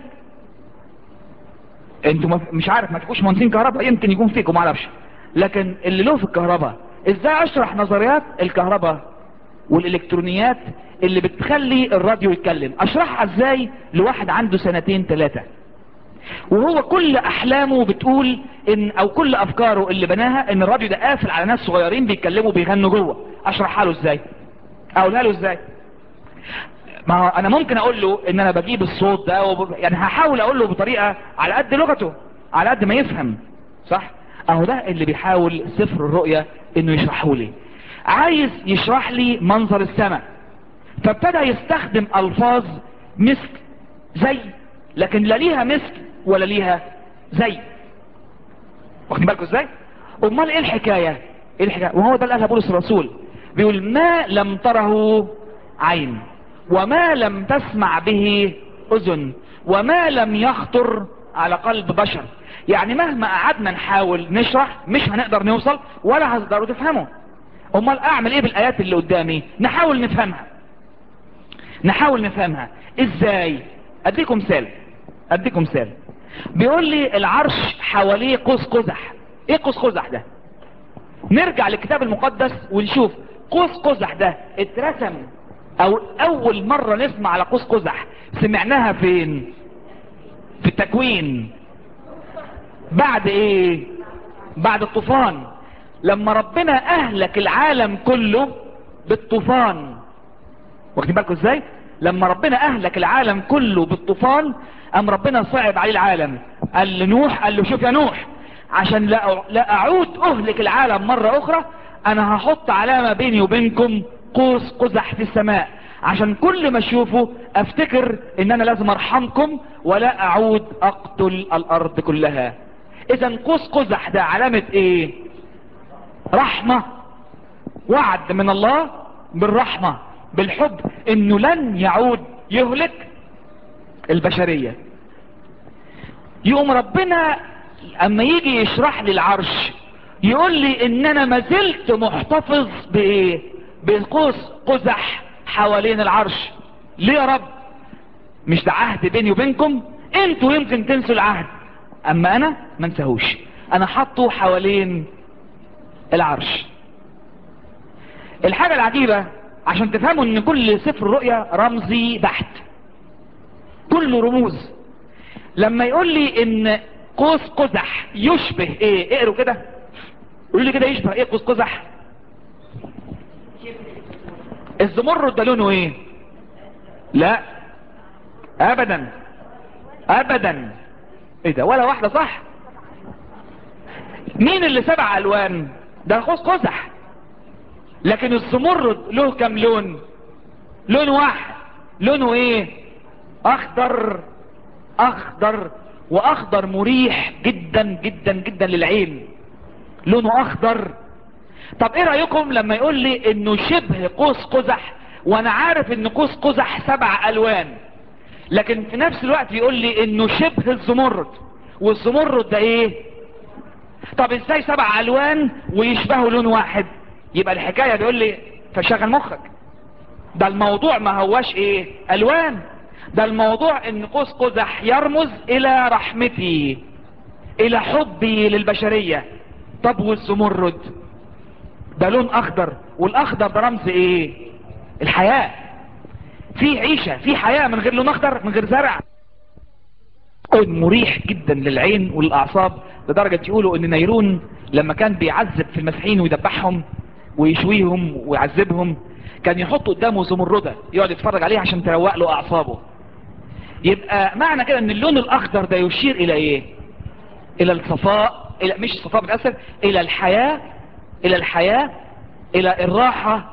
انتوا ما- مش عارف ما تبقوش مهندسين كهرباء يمكن يكون فيكم ما اعرفش لكن اللي له في الكهرباء ازاي اشرح نظريات الكهرباء والالكترونيات اللي بتخلي الراديو يتكلم اشرحها ازاي لواحد عنده سنتين ثلاثة وهو كل احلامه بتقول ان او كل افكاره اللي بناها ان الراديو ده قافل على ناس صغيرين بيتكلموا بيغنوا جوه اشرحها له ازاي اقولها له ازاي ما هو انا ممكن اقول له ان انا بجيب الصوت ده وب... يعني هحاول اقول له بطريقة على قد لغته على قد ما يفهم صح اهو ده اللي بيحاول سفر الرؤية انه يشرحه لي عايز يشرح لي منظر السماء فابتدى يستخدم الفاظ مثل زي لكن لا ليها مثل ولا ليها زي واخدين بالكم ازاي امال ايه الحكاية ايه الحكاية وهو ده اللي قالها بولس الرسول بيقول ما لم تره عين وما لم تسمع به اذن وما لم يخطر على قلب بشر يعني مهما قعدنا نحاول نشرح مش هنقدر نوصل ولا هتقدروا تفهموا امال اعمل ايه بالايات اللي قدامي نحاول نفهمها نحاول نفهمها ازاي اديكم مثال اديكم مثال بيقول لي العرش حواليه قوس قزح ايه قوس قزح ده نرجع للكتاب المقدس ونشوف قوس قزح ده اترسم او اول مرة نسمع على قوس قزح سمعناها فين في التكوين بعد ايه بعد الطوفان لما ربنا اهلك العالم كله بالطوفان واخدين بالكم ازاي لما ربنا اهلك العالم كله بالطوفان ام ربنا صعب عليه العالم قال لنوح قال له شوف يا نوح عشان لا لا اعود اهلك العالم مرة اخرى انا هحط علامة بيني وبينكم قوس قزح في السماء عشان كل ما اشوفه افتكر ان انا لازم ارحمكم ولا اعود اقتل الارض كلها اذا قوس قزح ده علامة ايه رحمة وعد من الله بالرحمة بالحب انه لن يعود يهلك البشرية يقوم ربنا اما يجي يشرح لي العرش يقول لي ان انا ما زلت محتفظ بايه بقوس قزح حوالين العرش ليه يا رب مش ده عهد بيني وبينكم انتوا يمكن تنسوا العهد اما انا ما انساهوش انا حاطه حوالين العرش الحاجة العجيبة عشان تفهموا ان كل سفر الرؤيا رمزي بحت كله رموز لما يقول لي ان قوس قزح يشبه ايه اقروا كده قولوا لي كده يشبه ايه قوس قزح الزمرد ده لونه ايه لا ابدا ابدا ايه ده ولا واحدة صح مين اللي سبع الوان ده قوس قزح لكن الزمرد له كم لون لون واحد لونه ايه اخضر اخضر واخضر مريح جدا جدا جدا للعين لونه اخضر طب ايه رأيكم لما يقول لي انه شبه قوس قزح وانا عارف ان قوس قزح سبع الوان لكن في نفس الوقت يقول لي انه شبه الزمرد والزمرد ده ايه طب ازاي سبع الوان ويشبهوا لون واحد يبقى الحكاية بيقول لي فشغل مخك ده الموضوع ما هواش ايه الوان ده الموضوع ان قوس قزح يرمز الى رحمتي الى حبي للبشرية طب والزمرد ده لون اخضر والاخضر ده رمز ايه الحياة في عيشة في حياة من غير لون اخضر من غير زرع كون مريح جدا للعين والاعصاب لدرجة يقولوا ان نيرون لما كان بيعذب في المسيحيين ويدبحهم ويشويهم ويعذبهم كان يحط قدامه زمردة يقعد يتفرج عليها عشان تروق له اعصابه يبقى معنى كده ان اللون الاخضر ده يشير الى ايه الى الصفاء الى مش الصفاء بتأثر الى الحياة الى الحياة الى الراحة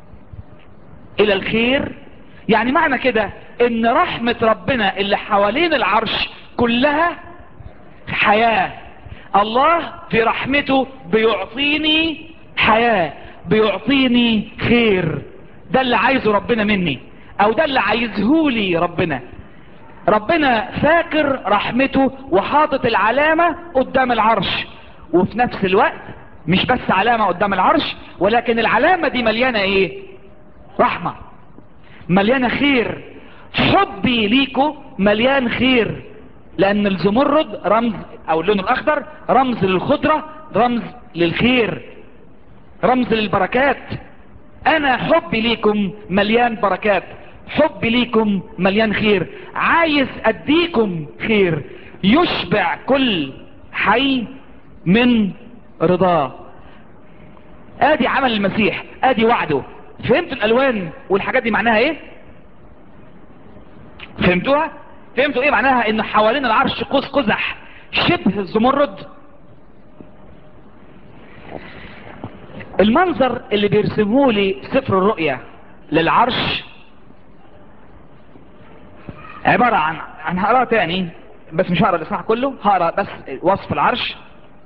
الى الخير يعني معنى كده ان رحمة ربنا اللي حوالين العرش كلها حياة الله في رحمته بيعطيني حياة بيعطيني خير ده اللي عايزه ربنا مني او ده اللي عايزهولي ربنا ربنا فاكر رحمته وحاطط العلامة قدام العرش وفي نفس الوقت مش بس علامة قدام العرش ولكن العلامة دي مليانة ايه رحمة مليانة خير حبي ليكو مليان خير لان الزمرد رمز او اللون الاخضر رمز للخضرة رمز للخير رمز للبركات انا حبي ليكم مليان بركات حبي ليكم مليان خير عايز اديكم خير يشبع كل حي من رضاه ادي عمل المسيح ادي وعده فهمتوا الالوان والحاجات دي معناها ايه فهمتوها فهمتوا ايه معناها ان حوالين العرش قوس قزح شبه الزمرد المنظر اللي بيرسمه لي سفر الرؤيا للعرش عبارة عن عن هقراه تاني بس مش هقرا الاصحاح كله هقرا بس وصف العرش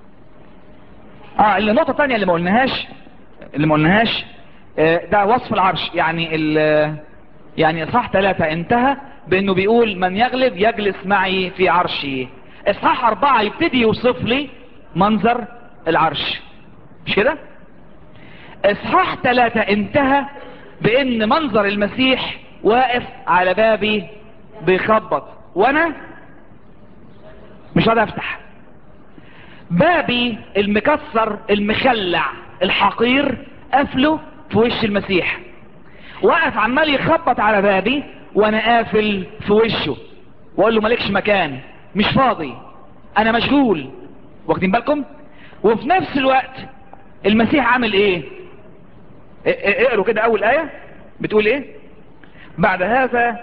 اه النقطة الثانية اللي ما قلناهاش اللي ما قلناهاش آه ده وصف العرش يعني ال يعني اصحاح ثلاثة انتهى بانه بيقول من يغلب يجلس معي في عرشي اصحاح اربعة يبتدي يوصف لي منظر العرش مش كده اصحاح ثلاثة انتهى بان منظر المسيح واقف على بابي بيخبط وانا مش قادر افتح بابي المكسر المخلع الحقير قافله في وش المسيح واقف عمال يخبط على بابي وانا قافل في وشه واقول له مالكش مكان مش فاضي انا مشغول واخدين بالكم وفي نفس الوقت المسيح عامل ايه اقروا كده اول ايه بتقول ايه بعد هذا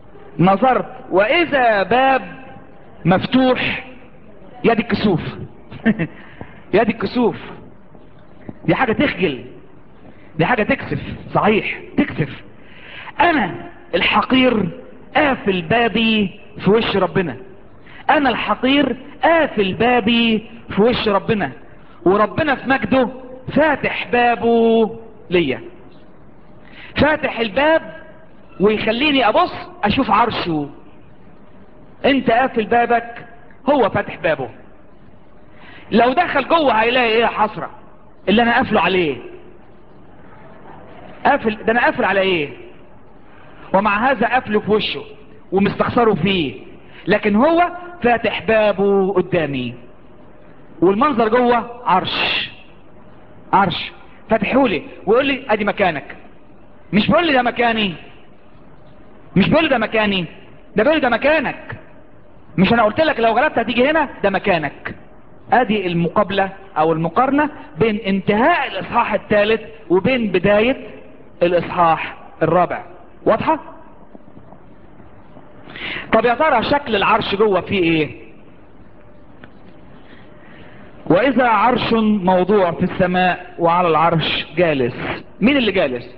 نظرت واذا باب مفتوح يد الكسوف يا دي الكسوف دي حاجة تخجل دي حاجة تكسف صحيح تكسف انا الحقير قافل بابي في وش ربنا انا الحقير قافل بابي في وش ربنا وربنا في مجده فاتح بابه ليا فاتح الباب ويخليني ابص اشوف عرشه انت قافل بابك هو فاتح بابه لو دخل جوه هيلاقي ايه يا حسرة اللي انا قافله عليه قافل ده انا قافل على ايه ومع هذا قافله في وشه ومستخسره فيه لكن هو فاتح بابه قدامي والمنظر جوه عرش عرش فاتحولي ويقول لي ادي مكانك مش بيقول لي ده مكاني مش بيقول لي ده مكاني ده بيقول لي ده مكانك مش انا قلت لك لو غلبت هتيجي هنا ده مكانك ادي المقابلة او المقارنة بين انتهاء الاصحاح الثالث وبين بداية الاصحاح الرابع واضحة طب يا ترى شكل العرش جوه فيه ايه واذا عرش موضوع في السماء وعلى العرش جالس مين اللي جالس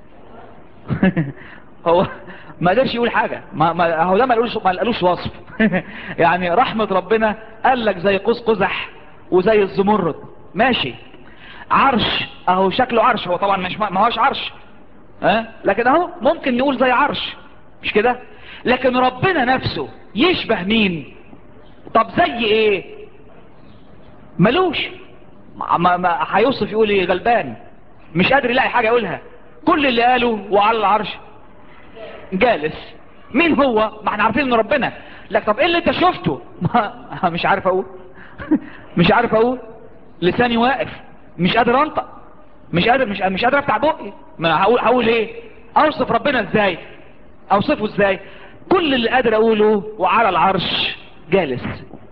هو ما قدرش يقول حاجة ما ما هو ده ما قالوش ما قالوش وصف يعني رحمة ربنا قال لك زي قوس قزح وزي الزمرد ماشي عرش اهو شكله عرش هو طبعا مش ما هوش عرش ها لكن اهو ممكن نقول زي عرش مش كده لكن ربنا نفسه يشبه مين طب زي ايه ملوش ما ما هيوصف يقول ايه غلبان مش قادر يلاقي حاجة يقولها كل اللي قاله وعلى العرش جالس مين هو ما احنا عارفين ان ربنا لك طب ايه اللي انت شفته ما مش عارف اقول مش عارف اقول لساني واقف مش قادر انطق مش قادر مش مش قادر افتح بقي ما هقول هقول ايه اوصف ربنا ازاي اوصفه ازاي كل اللي قادر اقوله وعلى العرش جالس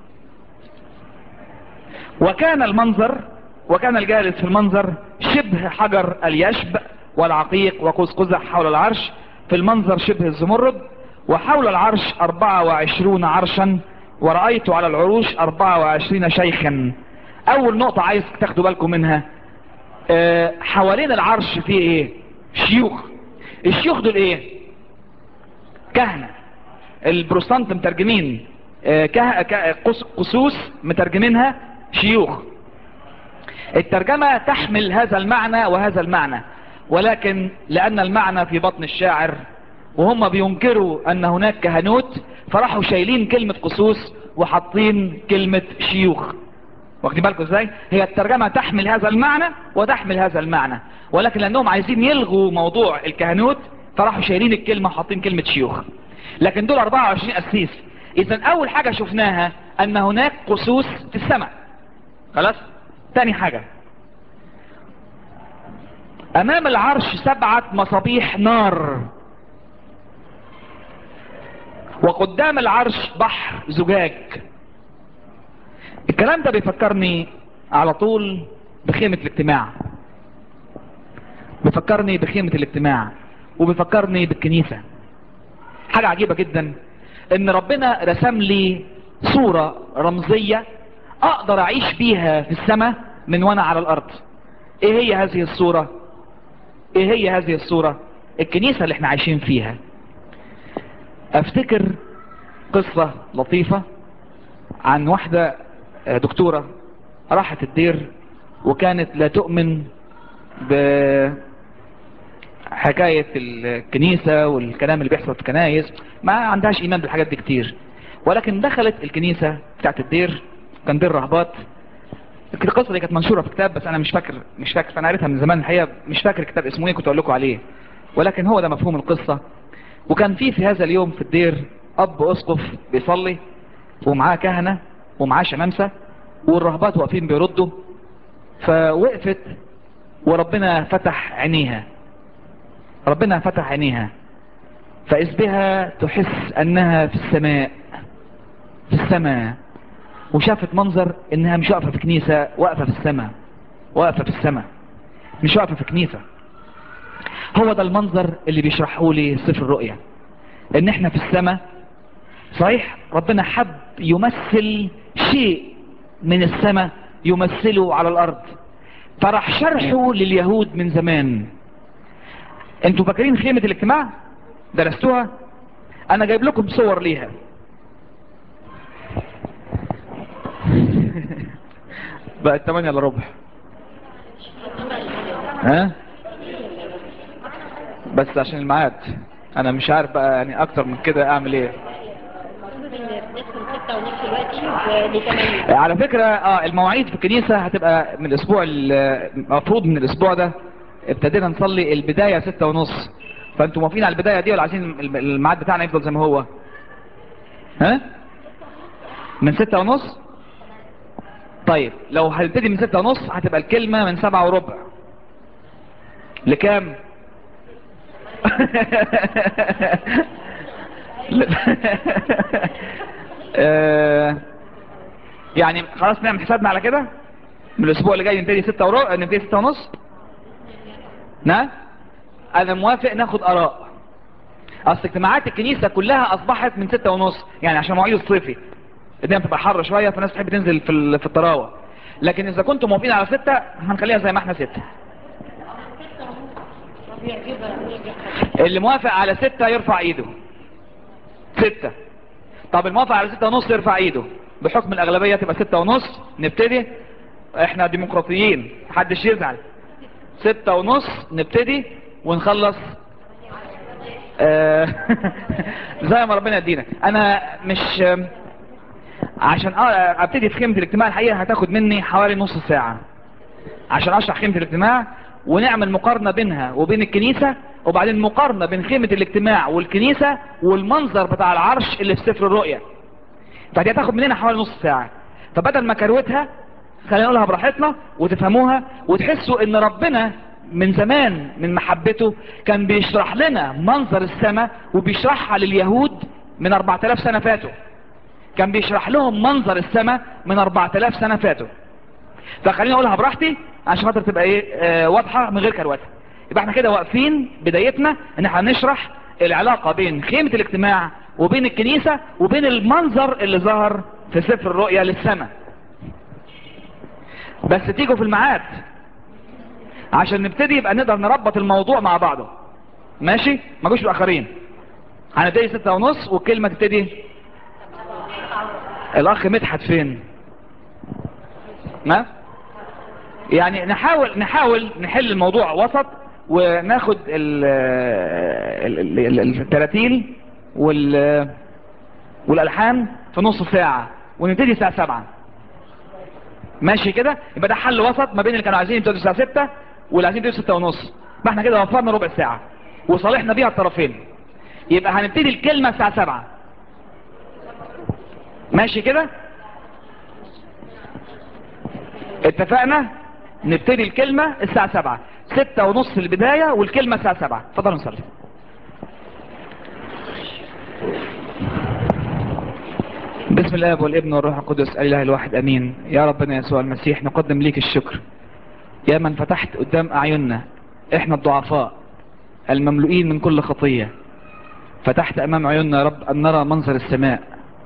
وكان المنظر وكان الجالس في المنظر شبه حجر اليشب والعقيق وقوس قزح حول العرش في المنظر شبه الزمرد وحول العرش أربعة وعشرون عرشا ورأيت على العروش أربعة وعشرين شيخا أول نقطة عايز تاخدوا بالكم منها أه حوالين العرش فيه ايه شيوخ الشيوخ دول ايه كهنة البروستانت مترجمين أه كه... ك... قسوس مترجمينها شيوخ الترجمة تحمل هذا المعنى وهذا المعنى ولكن لأن المعنى في بطن الشاعر وهم بينكروا أن هناك كهنوت فراحوا شايلين كلمة قصوص وحاطين كلمة شيوخ واخدين بالكم ازاي هي الترجمة تحمل هذا المعنى وتحمل هذا المعنى ولكن لأنهم عايزين يلغوا موضوع الكهنوت فراحوا شايلين الكلمة وحاطين كلمة شيوخ لكن دول 24 أسيس إذا أول حاجة شفناها أن هناك قصوص في السماء خلاص تاني حاجة امام العرش سبعة مصابيح نار وقدام العرش بحر زجاج الكلام ده بيفكرني على طول بخيمة الاجتماع بيفكرني بخيمة الاجتماع وبيفكرني بالكنيسة حاجة عجيبة جدا ان ربنا رسم لي صورة رمزية اقدر اعيش بيها في السماء من وانا على الارض ايه هي هذه الصورة ايه هي هذه الصورة الكنيسة اللي احنا عايشين فيها افتكر قصة لطيفة عن واحدة دكتورة راحت الدير وكانت لا تؤمن بحكاية الكنيسة والكلام اللي بيحصل في الكنايس ما عندهاش ايمان بالحاجات دي كتير ولكن دخلت الكنيسة بتاعت الدير كان دير رهبات القصة دي كانت منشورة في كتاب بس انا مش فاكر مش فاكر فانا قريتها من زمان الحقيقة مش فاكر الكتاب اسمه ايه كنت اقول لكم عليه ولكن هو ده مفهوم القصة وكان في في هذا اليوم في الدير اب اسقف بيصلي ومعاه كهنة ومعاه شمامسة والرهبات واقفين بيردوا فوقفت وربنا فتح عينيها ربنا فتح عينيها فإذ بها تحس أنها في السماء في السماء وشافت منظر انها مش واقفة في كنيسة واقفة في السماء واقفة في السماء مش واقفة في كنيسة هو ده المنظر اللي بيشرحه لي سفر الرؤيا ان احنا في السماء صحيح ربنا حب يمثل شيء من السماء يمثله على الارض فراح شرحه لليهود من زمان انتوا فاكرين خيمة الاجتماع درستوها انا جايب لكم صور ليها بقت 8 الا ربع ها بس عشان الميعاد انا مش عارف بقى يعني اكتر من كده اعمل ايه على فكرة اه المواعيد في الكنيسة هتبقى من الاسبوع المفروض من الاسبوع ده ابتدينا نصلي البداية ستة ونص فانتوا موافقين على البداية دي ولا عايزين الميعاد بتاعنا يفضل زي ما هو ها من ستة ونص طيب لو هنبتدي من ستة ونص هتبقى الكلمة من سبعة وربع لكام آه يعني خلاص نعمل حسابنا على كده من الاسبوع اللي جاي نبتدي ستة وربع نبتدي ستة ونص نعم انا موافق ناخد اراء اصل اجتماعات الكنيسة كلها اصبحت من ستة ونص يعني عشان مواعيد الصيفي الدنيا بتبقى حر شوية فالناس تحب تنزل في في الطراوة لكن اذا كنتم موافقين على ستة هنخليها زي ما احنا ستة اللي موافق على ستة يرفع ايده ستة طب الموافق على ستة ونص يرفع ايده بحكم الاغلبية تبقى ستة ونص نبتدي احنا ديمقراطيين محدش يزعل ستة ونص نبتدي ونخلص آه زي ما ربنا يدينا انا مش عشان ابتدي في خيمة الاجتماع الحقيقة هتاخد مني حوالي نص ساعة عشان اشرح خيمة الاجتماع ونعمل مقارنة بينها وبين الكنيسة وبعدين مقارنة بين خيمة الاجتماع والكنيسة والمنظر بتاع العرش اللي في سفر الرؤية فدي هتاخد مننا حوالي نص ساعة فبدل ما كروتها خلينا نقولها براحتنا وتفهموها وتحسوا ان ربنا من زمان من محبته كان بيشرح لنا منظر السماء وبيشرحها لليهود من 4000 سنة فاتوا كان بيشرح لهم منظر السماء من 4000 سنة فاتوا فخليني اقولها براحتي عشان خاطر تبقى ايه آه واضحة من غير كروته يبقى احنا كده واقفين بدايتنا ان احنا نشرح العلاقة بين خيمة الاجتماع وبين الكنيسة وبين المنظر اللي ظهر في سفر الرؤيا للسماء بس تيجوا في الميعاد عشان نبتدي يبقى نقدر نربط الموضوع مع بعضه ماشي ما جوش الاخرين هنبتدي ستة ونص والكلمة تبتدي الاخ مدحت فين ما يعني نحاول نحاول نحل الموضوع وسط وناخد التراتيل وال والالحان في نص ساعة ونبتدي الساعة سبعة ماشي كده يبقى ده حل وسط ما بين اللي كانوا عايزين يبتدوا الساعة ستة واللي عايزين يبتدوا ستة ونص ما احنا كده وفرنا ربع ساعة وصالحنا بيها الطرفين يبقى هنبتدي الكلمة الساعة سبعة ماشي كده اتفقنا نبتدي الكلمة الساعة سبعة ستة ونص البداية والكلمة الساعة سبعة اتفضلوا نصلي بسم الله والابن والروح القدس الاله الواحد امين يا ربنا يسوع المسيح نقدم ليك الشكر يا من فتحت قدام اعيننا احنا الضعفاء المملوئين من كل خطية فتحت امام عيوننا يا رب ان نرى منظر السماء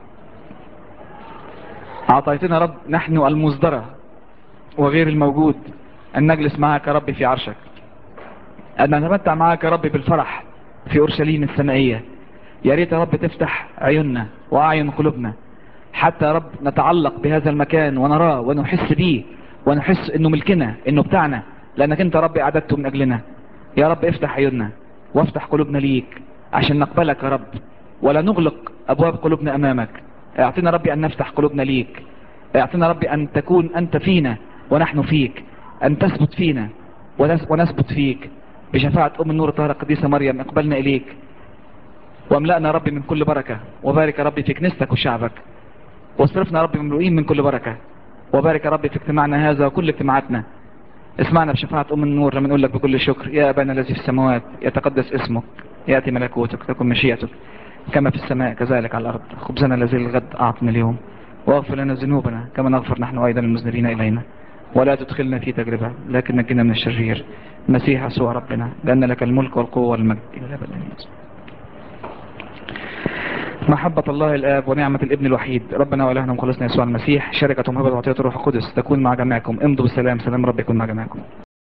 اعطيتنا رب نحن المصدرة وغير الموجود ان نجلس معك يا رب في عرشك ان نتمتع معك يا رب بالفرح في اورشليم السمائية يا ريت يا رب تفتح عيوننا واعين قلوبنا حتى يا رب نتعلق بهذا المكان ونراه ونحس به ونحس انه ملكنا انه بتاعنا لانك انت يا رب اعددته من اجلنا يا رب افتح عيوننا وافتح قلوبنا ليك عشان نقبلك يا رب ولا نغلق ابواب قلوبنا امامك اعطينا ربي ان نفتح قلوبنا ليك اعطينا ربي ان تكون انت فينا ونحن فيك ان تثبت فينا ونثبت فيك بشفاعة ام النور الطاهرة القديسة مريم اقبلنا اليك واملأنا ربي من كل بركة وبارك ربي في كنيستك وشعبك واصرفنا ربي مملوئين من كل بركة وبارك ربي في اجتماعنا هذا وكل اجتماعاتنا اسمعنا بشفاعة ام النور لما نقول لك بكل شكر يا ابانا الذي في السماوات يتقدس اسمك يأتي ملكوتك تكن مشيئتك كما في السماء كذلك على الأرض خبزنا الذي الغد أعطنا اليوم واغفر لنا ذنوبنا كما نغفر نحن أيضا المذنبين إلينا ولا تدخلنا في تجربة لكن نجنا من الشرير مسيح يسوع ربنا لأن لك الملك والقوة والمجد إلى الأبد محبة الله الآب ونعمة الابن الوحيد ربنا وإلهنا ومخلصنا يسوع المسيح شركة ومهبة وعطية الروح القدس تكون مع جميعكم امضوا بالسلام سلام رب يكون مع جميعكم